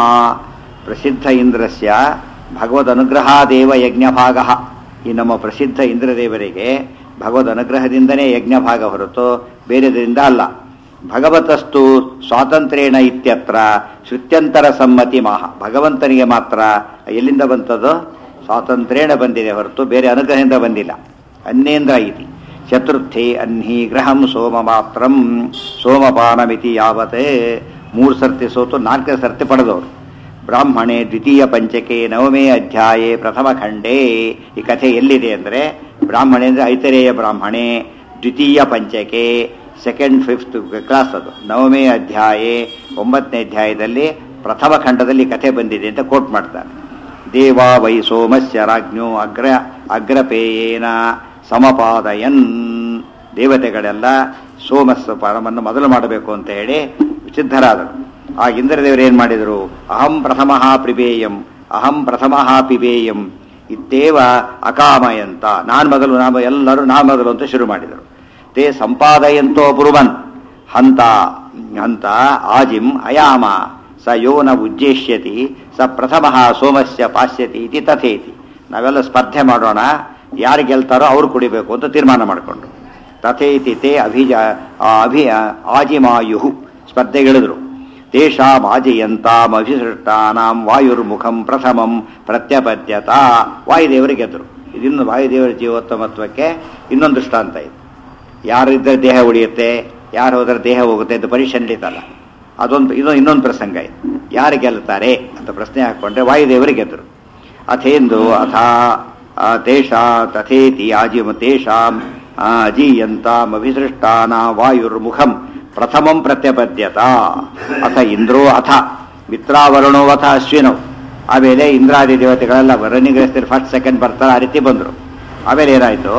ಪ್ರಸಿದ್ಧ ಇಂದ್ರಸ್ಯ ಭಗವದ್ ಅನುಗ್ರಹಾದೇವ ಯಜ್ಞಭಾಗ ಈ ನಮ್ಮ ಪ್ರಸಿದ್ಧ ಇಂದ್ರದೇವರಿಗೆ ಭಗವದ್ ಅನುಗ್ರಹದಿಂದನೇ ಯಜ್ಞಭಾಗ ಹೊರತು ಬೇರೆದರಿಂದ ಅಲ್ಲ ಭಗವತಸ್ತು ಸ್ವಾತಂತ್ರ್ಯೇಣ ಇತ್ಯತ್ರ ಶ್ರುತ್ಯಂತರ ಸಮ್ಮತಿ ಮಾಹ ಭಗವಂತನಿಗೆ ಮಾತ್ರ ಎಲ್ಲಿಂದ ಬಂತದು ಸ್ವಾತಂತ್ರ್ಯೇಣ ಬಂದಿದೆ ಹೊರತು ಬೇರೆ ಅನುಗ್ರಹದಿಂದ ಬಂದಿಲ್ಲ ಅನ್ಯೇಂದ್ರ ಇತಿ ಚತುರ್ಥಿ ಅನ್ಹಿ ಗ್ರಹಂ ಸೋಮ ಮಾತ್ರಂ ಸೋಮಪಾನಮಿತಿ ಯಾವತ್ತೇ ಮೂರು ಸರ್ತಿ ಸೋತು ನಾಲ್ಕನೇ ಸರ್ತಿ ಪಡೆದವರು ಬ್ರಾಹ್ಮಣೆ ದ್ವಿತೀಯ ಪಂಚಕೆ ನವಮೇ ಅಧ್ಯಾಯೇ ಪ್ರಥಮ ಖಂಡೇ ಈ ಕಥೆ ಎಲ್ಲಿದೆ ಅಂದರೆ ಬ್ರಾಹ್ಮಣೆ ಅಂದರೆ ಐತರೇಯ ಬ್ರಾಹ್ಮಣೆ ದ್ವಿತೀಯ ಪಂಚಕೆ ಸೆಕೆಂಡ್ ಫಿಫ್ತ್ ಕ್ಲಾಸ್ ಅದು ನವಮೇ ಅಧ್ಯಾಯೇ ಒಂಬತ್ತನೇ ಅಧ್ಯಾಯದಲ್ಲಿ ಪ್ರಥಮ ಖಂಡದಲ್ಲಿ ಕಥೆ ಬಂದಿದೆ ಅಂತ ಕೋಟ್ ಮಾಡ್ತಾರೆ ದೇವಾ ವೈ ಸೋಮಸ್ಯ ರಾಜ್ಞೋ ಅಗ್ರ ಅಗ್ರಪೇಯೇನ ಸಮಪಾದಯನ್ ದೇವತೆಗಳೆಲ್ಲ ಸೋಮಸ್ಸ ಪರಮನ್ನು ಮೊದಲು ಮಾಡಬೇಕು ಅಂತ ಹೇಳಿ ಸಿದ್ಧರಾದರು ಆ ಇಂದ್ರದೇವರು ಏನು ಮಾಡಿದರು ಅಹಂ ಪ್ರಥಮ ಪಿಬೇಯಂ ಅಹಂ ಪ್ರಥಮ ಪಿಬೇಯಂ ಇತ್ತೇವ ಅಕಾಮಯಂತ ನಾನು ಮೊದಲು ನಾನು ಎಲ್ಲರೂ ನಾನು ಮೊದಲು ಅಂತ ಶುರು ಮಾಡಿದರು ತೇ ಸಂಪಾದಯಂತೋ ಬ್ರುವನ್ ಹಂತ ಹಂತ ಆಜಿಂ ಅಯಾಮ ಸ ಯೋ ನ ಉಜ್ಜೇಷ್ಯತಿ ಸ ಪ್ರಥಮ ಸೋಮಸ್ಯ ಪಾಸ್ಯತಿ ಇತಿ ತಥೇತಿ ನಾವೆಲ್ಲ ಸ್ಪರ್ಧೆ ಮಾಡೋಣ ಯಾರು ಗೆಲ್ತಾರೋ ಅವ್ರು ಕುಡಿಬೇಕು ಅಂತ ತೀರ್ಮಾನ ಮಾಡಿಕೊಂಡ್ರು ತಥೇತಿ ತೇ ಅಭಿಜ ಆ ಅಭಿ ಆಜಿಮಾಯು ಸ್ಪರ್ಧೆಗಿಳಿದ್ರು ತೇಷಾಂ ಆಜಿಯಂತಾಂ ಅಭಿಸೃಷ್ಟಾನಾಂ ವಾಯುರ್ಮುಖಂ ಪ್ರಥಮಂ ಪ್ರತ್ಯಪದ್ಯತ ವಾಯುದೇವರು ಗೆದ್ದರು ಇದಿನ್ನು ವಾಯುದೇವರ ಜೀವೋತ್ತಮತ್ವಕ್ಕೆ ಇನ್ನೊಂದು ದೃಷ್ಟಾಂತ ಇದೆ ಯಾರಿದ್ದರೆ ದೇಹ ಉಳಿಯುತ್ತೆ ಯಾರು ಹೋದರೆ ದೇಹ ಹೋಗುತ್ತೆ ಅಂತ ಪರೀಕ್ಷೆ ನಡೀತಲ್ಲ ಅದೊಂದು ಇದೊಂದು ಇನ್ನೊಂದು ಪ್ರಸಂಗ ಇದೆ ಯಾರು ಗೆಲ್ತಾರೆ ಅಂತ ಪ್ರಶ್ನೆ ಹಾಕ್ಕೊಂಡ್ರೆ ವಾಯುದೇವರು ಗೆದ್ದರು ಅಥೇಂದು ಅಥ ಆ, ತೇಷಾ ತಥೇತಿ ಆಜಿಮ ತೇಷಾಂ ಆ, ಅಜೀಯಂತಾಂ ಅಭಿಸೃಷ್ಟಾನ ವಾಯುರ್ಮುಖಂ ಪ್ರಥಮಂ ಪ್ರತ್ಯಪದ್ಯತ ಅಥ ಇಂದ್ರೋ ಅಥ ಮಿತ್ರಾವರುಣೋ ಅಥ ಅಶ್ವಿನೋ ಆಮೇಲೆ ಇಂದ್ರಾದಿ ದೇವತೆಗಳೆಲ್ಲ ವರಣಿಗ್ರಸ್ತರು ಫಸ್ಟ್ ಸೆಕೆಂಡ್ ಬರ್ತಾರೆ ಆ ರೀತಿ ಬಂದರು ಆಮೇಲೆ ಏನಾಯಿತು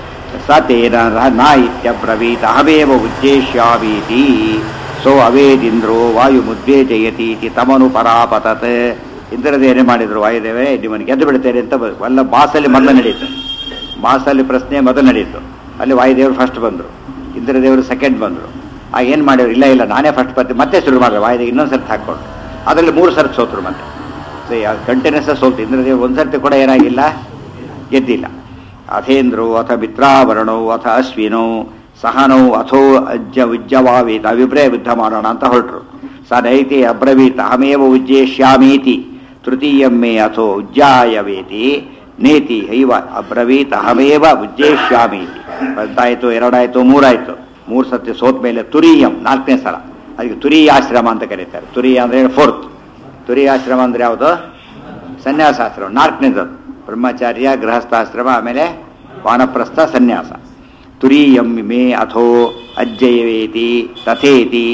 ಸ ತೇನ ನ ಇತ್ಯಬ್ರವೀತ್ ಅಹಮೇವ ಉದ್ದೇಶ್ಯಾಮೀತಿ ಸೋ ಅವೇದಿಂದ್ರೋ ವಾಯು ಮುದ್ವೇಜಯತಿ ಇತಿ ತಮನು ಪರಾಪತತ್ ಇಂದ್ರದೇವರೇ ಮಾಡಿದ್ರು ವಾಯುದೇವರೇ ನಿಮ್ಮನ್ನು ಗೆದ್ದು ಬಿಡ್ತೇನೆ ಅಂತ ಬ- ಎಲ್ಲ ಮಾಸಲ್ಲಿ ಮೊದಲು ನಡೀತು ಮಾಸಲ್ಲಿ ಪ್ರಶ್ನೆ ಮೊದಲು ನಡೀತು ಅಲ್ಲಿ ವಾಯುದೇವರು ಫಸ್ಟ್ ಬಂದರು ಇಂದ್ರದೇವರು ಸೆಕೆಂಡ್ ಬಂದರು ಆಗ ಏನು ಮಾಡಿದ್ರು ಇಲ್ಲ ಇಲ್ಲ ನಾನೇ ಫಸ್ಟ್ ಬರ್ತೀನಿ ಮತ್ತೆ ಶುರು ಮಾಡಿದ್ರು ವಾಯುದೇವ ಇನ್ನೊಂದು ಸರ್ತಿ ಹಾಕ್ಕೊಂಡು ಅದರಲ್ಲಿ ಮೂರು ಸರ್ತಿ ಸೋತರು ಮತ್ತೆ ಕಂಟಿನ್ಯೂಸ್ ಸೋಲ್ತು ಇಂದ್ರದೇವರು ಒಂದು ಸರ್ತಿ ಕೂಡ ಏನಾಗಿಲ್ಲ ಗೆದ್ದಿಲ್ಲ ಅಥೇಂದ್ರೋ ಅಥ ಮಿತ್ರಾವರಣೋ ಅಥ ಅಶ್ವಿನೋ ಸಹನೋ ಅಥೋ ಅಜ್ಜ ಉಜ್ಜವಾವೀತ ಅಭಿಪ್ರಾಯ ಯುದ್ಧ ಮಾಡೋಣ ಅಂತ ಹೊರಟರು ಸ ನೈತಿ ಅಬ್ರವೀತ್ ಅಹಮೇವ ಉಜ್ಜೇಷ್ಯಾಮೀತಿ ತೃತೀಯಂ ಮೇ ಅಥೋ ಉಜ್ಜಾಯವೇತಿ ನೇತಿ ಹೈವ ಅಬ್ರವೀತ್ ಅಹಮೇವ ಉಜ್ಜೇಷ್ಯಾಮೀತಿ ಒಂದಾಯ್ತು ಎರಡಾಯ್ತು ಮೂರಾಯ್ತು ಮೂರು ಸತಿ ಸೋತ್ ಮೇಲೆ ತುರೀಯಂ ನಾಲ್ಕನೇ ಸಲ ಅದಕ್ಕೆ ತುರೀಯಾಶ್ರಮ ಅಂತ ಕರೀತಾರೆ ತುರಿಯ ಅಂದ್ರೆ ಫೋರ್ತ್ ತುರಿಯಾಶ್ರಮ ಅಂದ್ರೆ ಯಾವುದು ಸನ್ಯಾಸಾಶ್ರಮ ನಾಲ್ಕನೇದು ಬ್ರಹ್ಮಚಾರ್ಯ ಗೃಹಸ್ಥಾಶ್ರಮ ಆಮೇಲೆ ವಾನಪ್ರಸ್ಥ ಸನ್ಯಾಸ ತುರೀಯಂ ಮೇ ಅಥೋ ಅಜ್ಜಯವೇತಿ ತಥೇತಿ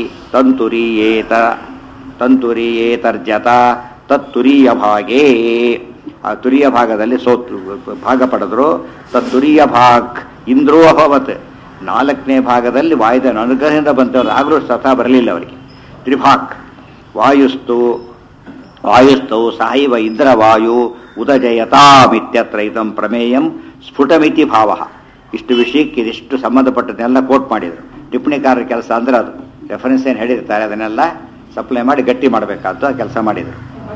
ತಂತುರೀಯೇತ ತಂತುರೀಯೇತರ್ಜತ ತತ್ತುರೀಯ ಭಾಗೇ ಆ ತುರಿಯ ಭಾಗದಲ್ಲಿ ಸೋತು ಭಾಗ ಪಡೆದ್ರು ತ ತುರಿಯ ಭಾಗ್ ಇಂದ್ರೋ ಅಭವತ್ ನಾಲ್ಕನೇ ಭಾಗದಲ್ಲಿ ವಾಯುದ ಅನುಗ್ರಹದಿಂದ ಬಂತವ್ರು ಆಗಲೂ ಸತಾ ಬರಲಿಲ್ಲ ಅವರಿಗೆ ತ್ರಿಭಾಕ್ ವಾಯುಸ್ತು ವಾಯುಸ್ತೌ ಸಹೈವ ಇಂದ್ರವಾಯು ಉದಜಯತಾಮಿತ್ಯತ್ರ ಇದಂ ಪ್ರಮೇಯಂ ಸ್ಫುಟಮಿತಿ ಭಾವ ಇಷ್ಟು ವಿಷಯಕ್ಕೆ ಇದಿಷ್ಟು ಸಂಬಂಧಪಟ್ಟದನ್ನೆಲ್ಲ ಕೋಟ್ ಮಾಡಿದರು ಟಿಪ್ಪಣಿಕಾರರ ಕೆಲಸ ಅಂದ್ರೆ ಅದು ರೆಫರೆನ್ಸ್ ಏನು ಹೇಳಿರ್ತಾರೆ ಅದನ್ನೆಲ್ಲ ಸಪ್ಲೈ ಮಾಡಿ ಗಟ್ಟಿ ಮಾಡಬೇಕಾದ್ದು ಆ ಕೆಲಸ ಮಾಡಿದರು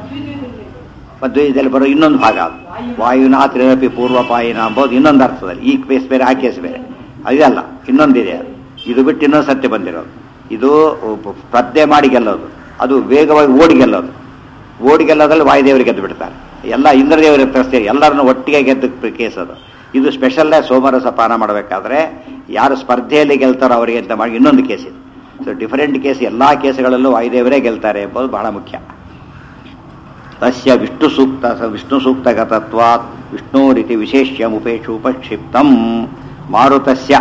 ಮಧ್ವದಲ್ಲಿ ಬರೋ ಇನ್ನೊಂದು ಭಾಗ ಅದು ವಾಯುನಾ ತ್ರಿರಪಿ ಪೂರ್ವಪಾಯಿನ ಅಂಬೋದು ಇನ್ನೊಂದು ಅರ್ಥದಲ್ಲಿ ಈ ಕೇಸ್ ಬೇರೆ ಆ ಕೇಸ್ ಬೇರೆ ಅದಲ್ಲ ಇನ್ನೊಂದಿದೆ ಅದು ಇದು ಬಿಟ್ಟು ಇನ್ನೊಂದು ಸತ್ಯ ಬಂದಿರೋದು ಇದು ಸ್ಪರ್ಧೆ ಮಾಡಿ ಗೆಲ್ಲೋದು ಅದು ವೇಗವಾಗಿ ಓಡಿ ಗೆಲ್ಲೋದು ಓಡಿ ಗೆಲ್ಲೋದ್ರಲ್ಲಿ ವಾಯುದೇವರಿಗೆ ಗೆದ್ದು ಬಿಡ್ತಾರೆ ಎಲ್ಲ ಇಂದ್ರದೇವರಿಗೆ ತರಿಸ್ತಾರೆ ಎಲ್ಲರನ್ನು ಒಟ್ಟಿಗೆ ಗೆದ್ದ ಕೇಸ್ ಅದು ಇದು ಸ್ಪೆಷಲ್ಲೇ ಸೋಮರಸ ಪಾನ ಮಾಡಬೇಕಾದ್ರೆ ಯಾರು ಸ್ಪರ್ಧೆಯಲ್ಲಿ ಗೆಲ್ತಾರೋ ಅವರಿಗೆ ಅಂತ ಮಾಡಿ ಇನ್ನೊಂದು ಕೇಸ್ ಇದು ಸೊ ಡಿಫರೆಂಟ್ ಕೇಸ್ ಎಲ್ಲ ಕೇಸ್ಗಳಲ್ಲೂ ವಾಯುದೇವರೇ ಗೆಲ್ತಾರೆ ಎಂಬುದು ಬಹಳ ಮುಖ್ಯ ತಸ್ಯ ವಿಷ್ಣು ಸೂಕ್ತ ವಿಷ್ಣು ಸೂಕ್ತಗತತ್ವಾತ್ ವಿಷ್ಣು ರೀತಿ ವಿಶೇಷ್ಯ ಉಪೇಕ್ಷು ಉಪಕ್ಷಿಪ್ತಂ ಮಾರುತಸ್ಯ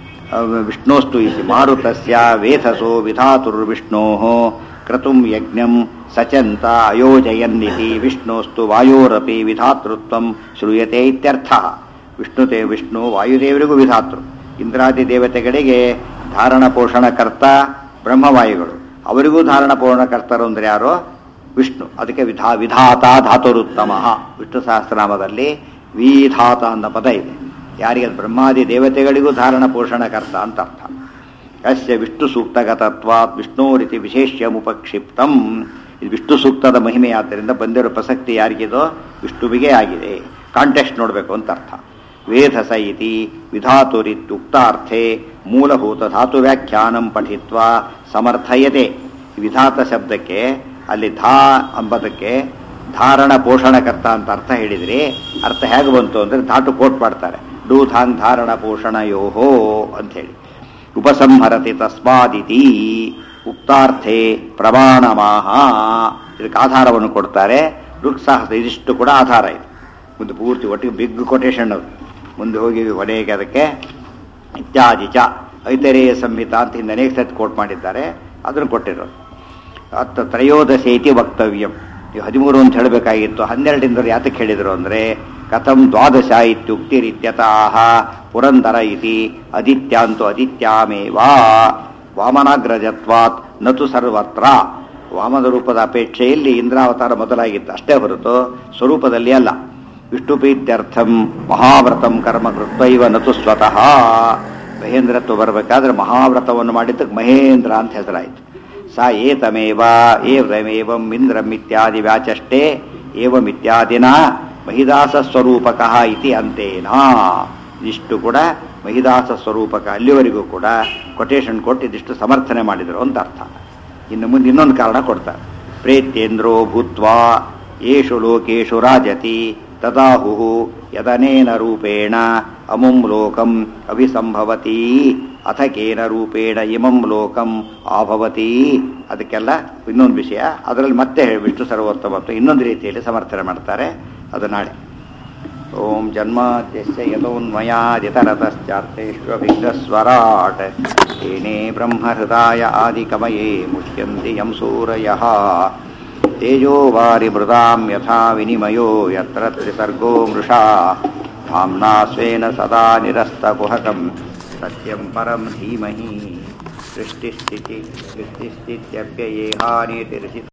ವಿಷ್ಣೋಸ್ತು ಇತಿ ಮಾರುತಸ್ಯ ವೇಧಸೋ ವಿಧಾತುರ್ವಿಷ್ಣೋ ಕ್ರತುಂ ಯಜ್ಞಂ ಸಚಂತ ಅಯೋಜಯನ್ನಿತಿ ವಿಷ್ಣೋಸ್ತು ವಾಯೋರಪಿ ವಿಧಾತೃತ್ವಂ ಶ್ರೂಯತೆ ಇತ್ಯರ್ಥ ವಿಷ್ಣುತೆ ವಿಷ್ಣು ವಾಯುದೇವರಿಗೂ ವಿಧಾತೃ ಇಂದ್ರಾದಿ ದೇವತೆಗಳಿಗೆ ಧಾರಣ ಪೋಷಣಕರ್ತ ಬ್ರಹ್ಮವಾಯುಗಳು ಅವರಿಗೂ ಧಾರಣ ಪೋಷಣಕರ್ತರು ಅಂದ್ರೆ ಯಾರೋ ವಿಷ್ಣು ಅದಕ್ಕೆ ವಿಧಾ ವಿಧಾತ ಧಾತುರುತ್ತಮ ವಿಷ್ಣು ಸಹಸ್ರನಾಮದಲ್ಲಿ ವಿಧಾತ ಅನ್ನೋ ಪದ ಇದೆ ಯಾರಿಗೆ ಅದು ಬ್ರಹ್ಮಾದಿ ದೇವತೆಗಳಿಗೂ ಧಾರಣ ಪೋಷಣಕರ್ತ ಅಂತ ಅರ್ಥ ಅಸ್ಯ ವಿಷ್ಣು ಸೂಕ್ತಗತತ್ವಾತ್ ವಿಷ್ಣು ರೀತಿ ವಿಶೇಷ್ಯ ಉಪಕ್ಷಿಪ್ತಂ ಇದು ವಿಷ್ಣು ಸೂಕ್ತದ ಮಹಿಮೆ ಆದ್ದರಿಂದ ಬಂದಿರೋ ಪ್ರಸಕ್ತಿ ಯಾರಿಗಿದೋ ವಿಷ್ಣುವಿಗೆ ಆಗಿದೆ ಕಾಂಟೆಕ್ಸ್ಟ್ ನೋಡಬೇಕು ಅಂತ ಅರ್ಥ ವೇಧಸ ಇತಿ ವಿಧಾತುರಿತ್ಯುಕ್ತಾರ್ಥೆ ಮೂಲಭೂತ ಧಾತು ವ್ಯಾಖ್ಯಾನಂ ಪಠಿತ್ವ ಸಮರ್ಥಯತೆ ವಿಧಾತ ಶಬ್ದಕ್ಕೆ ಅಲ್ಲಿ ಧಾ ಅಂಬದಕ್ಕೆ ಧಾರಣ ಪೋಷಣಕರ್ತ ಅಂತ ಅರ್ಥ ಹೇಳಿದ್ರಿ ಅರ್ಥ ಹೇಗೆ ಬಂತು ಅಂದರೆ ಧಾತು ಕೋಟ್ ಮಾಡ್ತಾರೆ ಡೂ ಧಾಂಗ್ ಧಾರಣ ಪೋಷಣ ಯೋಹೋ ಅಂತ ಹೇಳಿ ಉಪಸಂಹರತಿ ತಸ್ಮಾದಿತಿ ಉಕ್ತಾರ್ಥೆ ಪ್ರಮಾಣಮಾಹ ಇದಕ್ಕೆ ಆಧಾರವನ್ನು ಕೊಡ್ತಾರೆ ಋಕ್ಸಾಹಸ ಇದಿಷ್ಟು ಕೂಡ ಆಧಾರ ಇದೆ ಮುಂದೆ ಪೂರ್ತಿ ಒಟ್ಟಿಗೆ ಬಿಗ್ ಕೊಟೇಶನ್ ಅದು ಮುಂದೆ ಹೋಗಿ ಕೊನೆಗೆ ಅದಕ್ಕೆ ಇತ್ಯಾದಿ ಚ ಐತರೇಯ ಸಂಹಿತ ಅಂತ ಹಿಂದೆ ಅನೇಕ ಸತಿ ಕೋಟ್ ಮಾಡಿದ್ದಾರೆ ಅದನ್ನು ಕೊಟ್ಟಿರೋದು ಹತ್ತು ತ್ರಯೋದಶೇತಿ ವಕ್ತವ್ಯಂ ನೀವು ಹದಿಮೂರು ಅಂತ ಹೇಳಬೇಕಾಗಿತ್ತು ಹನ್ನೆರಡರಿಂದ ಯಾತಕ್ಕೆ ಹೇಳಿದರು ಅಂದರೆ ಕಥಂ ದ್ವಾದಶ ಇತ್ಯುಕ್ತಿರಿತ್ಯತಃ ಪುರಂದರ ಇತಿ ಅದಿತ್ಯಾಂತು ಅದಿತ್ಯಾಮೇವಾ ವಾಮನಾಗ್ರಜತ್ವಾತ್ ನತು ಸರ್ವತ್ರ ವಾಮನ ರೂಪದ ಅಪೇಕ್ಷೆಯಲ್ಲಿ ಇಂದ್ರಾವತಾರ ಮೊದಲಾಗಿತ್ತು ಅಷ್ಟೇ ಹೊರತು ಸ್ವರೂಪದಲ್ಲಿ ಅಲ್ಲ ವಿಷ್ಣು ಪ್ರೀತ್ಯರ್ಥಂ ಮಹಾವ್ರತಂ ಕರ್ಮ ಕೃತ್ವೈವ ನತು ಸ್ವತಃ ಮಹೇಂದ್ರತ್ವ ಬರಬೇಕಾದ್ರೆ ಮಹಾವ್ರತವನ್ನು ಮಾಡಿದ್ದಕ್ಕೆ ಮಹೇಂದ್ರ ಅಂತ ಹೆಸರಾಯಿತು ಸ ಏತಮೇವ ಏವಮೇವಂ ಇಂದ್ರಂ ಇತ್ಯಾದಿ ವ್ಯಾಚಷ್ಟೇ ಏವಮಿತ್ಯಾದಿನ ಮಹಿದಾಸ ಸ್ವರೂಪಕ ಇತಿ ಅಂತೇನಾ ಇಷ್ಟು ಕೂಡ ಮಹಿದಾಸ ಸ್ವರೂಪಕ ಅಲ್ಲಿವರೆಗೂ ಕೂಡ ಕೊಟೇಶನ್ ಕೊಟ್ಟು ಇದಿಷ್ಟು ಸಮರ್ಥನೆ ಮಾಡಿದರು ಅಂತ ಅರ್ಥ ಇನ್ನು ಮುಂದೆ ಇನ್ನೊಂದು ಕಾರಣ ಕೊಡ್ತಾರೆ ಪ್ರೇತ್ಯೇಂದ್ರೋ ಭೂತ್ವಾ ಯೇಷು ಲೋಕೇಶು ರಾಜತಿ ತದಾಹು ಯದನೇನ ರೂಪೇಣ ಅಮುಂ ಲೋಕಂ ಅಭಿಸಂಭವತಿ ಅಥ ಕೇನ ರೂಪೇಣ ಇಮಂ ಲೋಕಂ ಆಭವತಿ ಅದಕ್ಕೆಲ್ಲ ಇನ್ನೊಂದು ವಿಷಯ ಅದರಲ್ಲಿ ಮತ್ತೆ ವಿಷ್ಣು ಸರ್ವೋತ್ತಮತ್ವ ಇನ್ನೊಂದು ರೀತಿಯಲ್ಲಿ ಸಮರ್ಥನೆ ಮಾಡ್ತಾರೆ ಅದು ನಾಳೆ ಓಂ ಜನ್ಮಾದ್ಯಸ್ಯ ಯತೋನ್ಮಯಾದಿತರತಶ್ಚಾರ್ಥೇಷ್ವಭಿಘ್ನಸ್ವರಾಟ್ ತೇನೇ ಬ್ರಹ್ಮಹೃದಾಯ ಆದಿಕಮಯೇ ಮುಚ್ಯಂತಿ ಯಂ ಸೂರಯಃ ತೇಜೋ ವಾರಿ ಮೃದಾಂ ಯಥಾ ವಿನಿಮಯೋ ಯತ್ರ ತ್ರಿಸರ್ಗೋ ಮೃಷಾ धाम्ना स्वेन सदा निरस्तकुहकं सत्यं परं धीमहि सृष्टिस्थिति सृष्टिस्थित्यप्ययेहानितिर्षि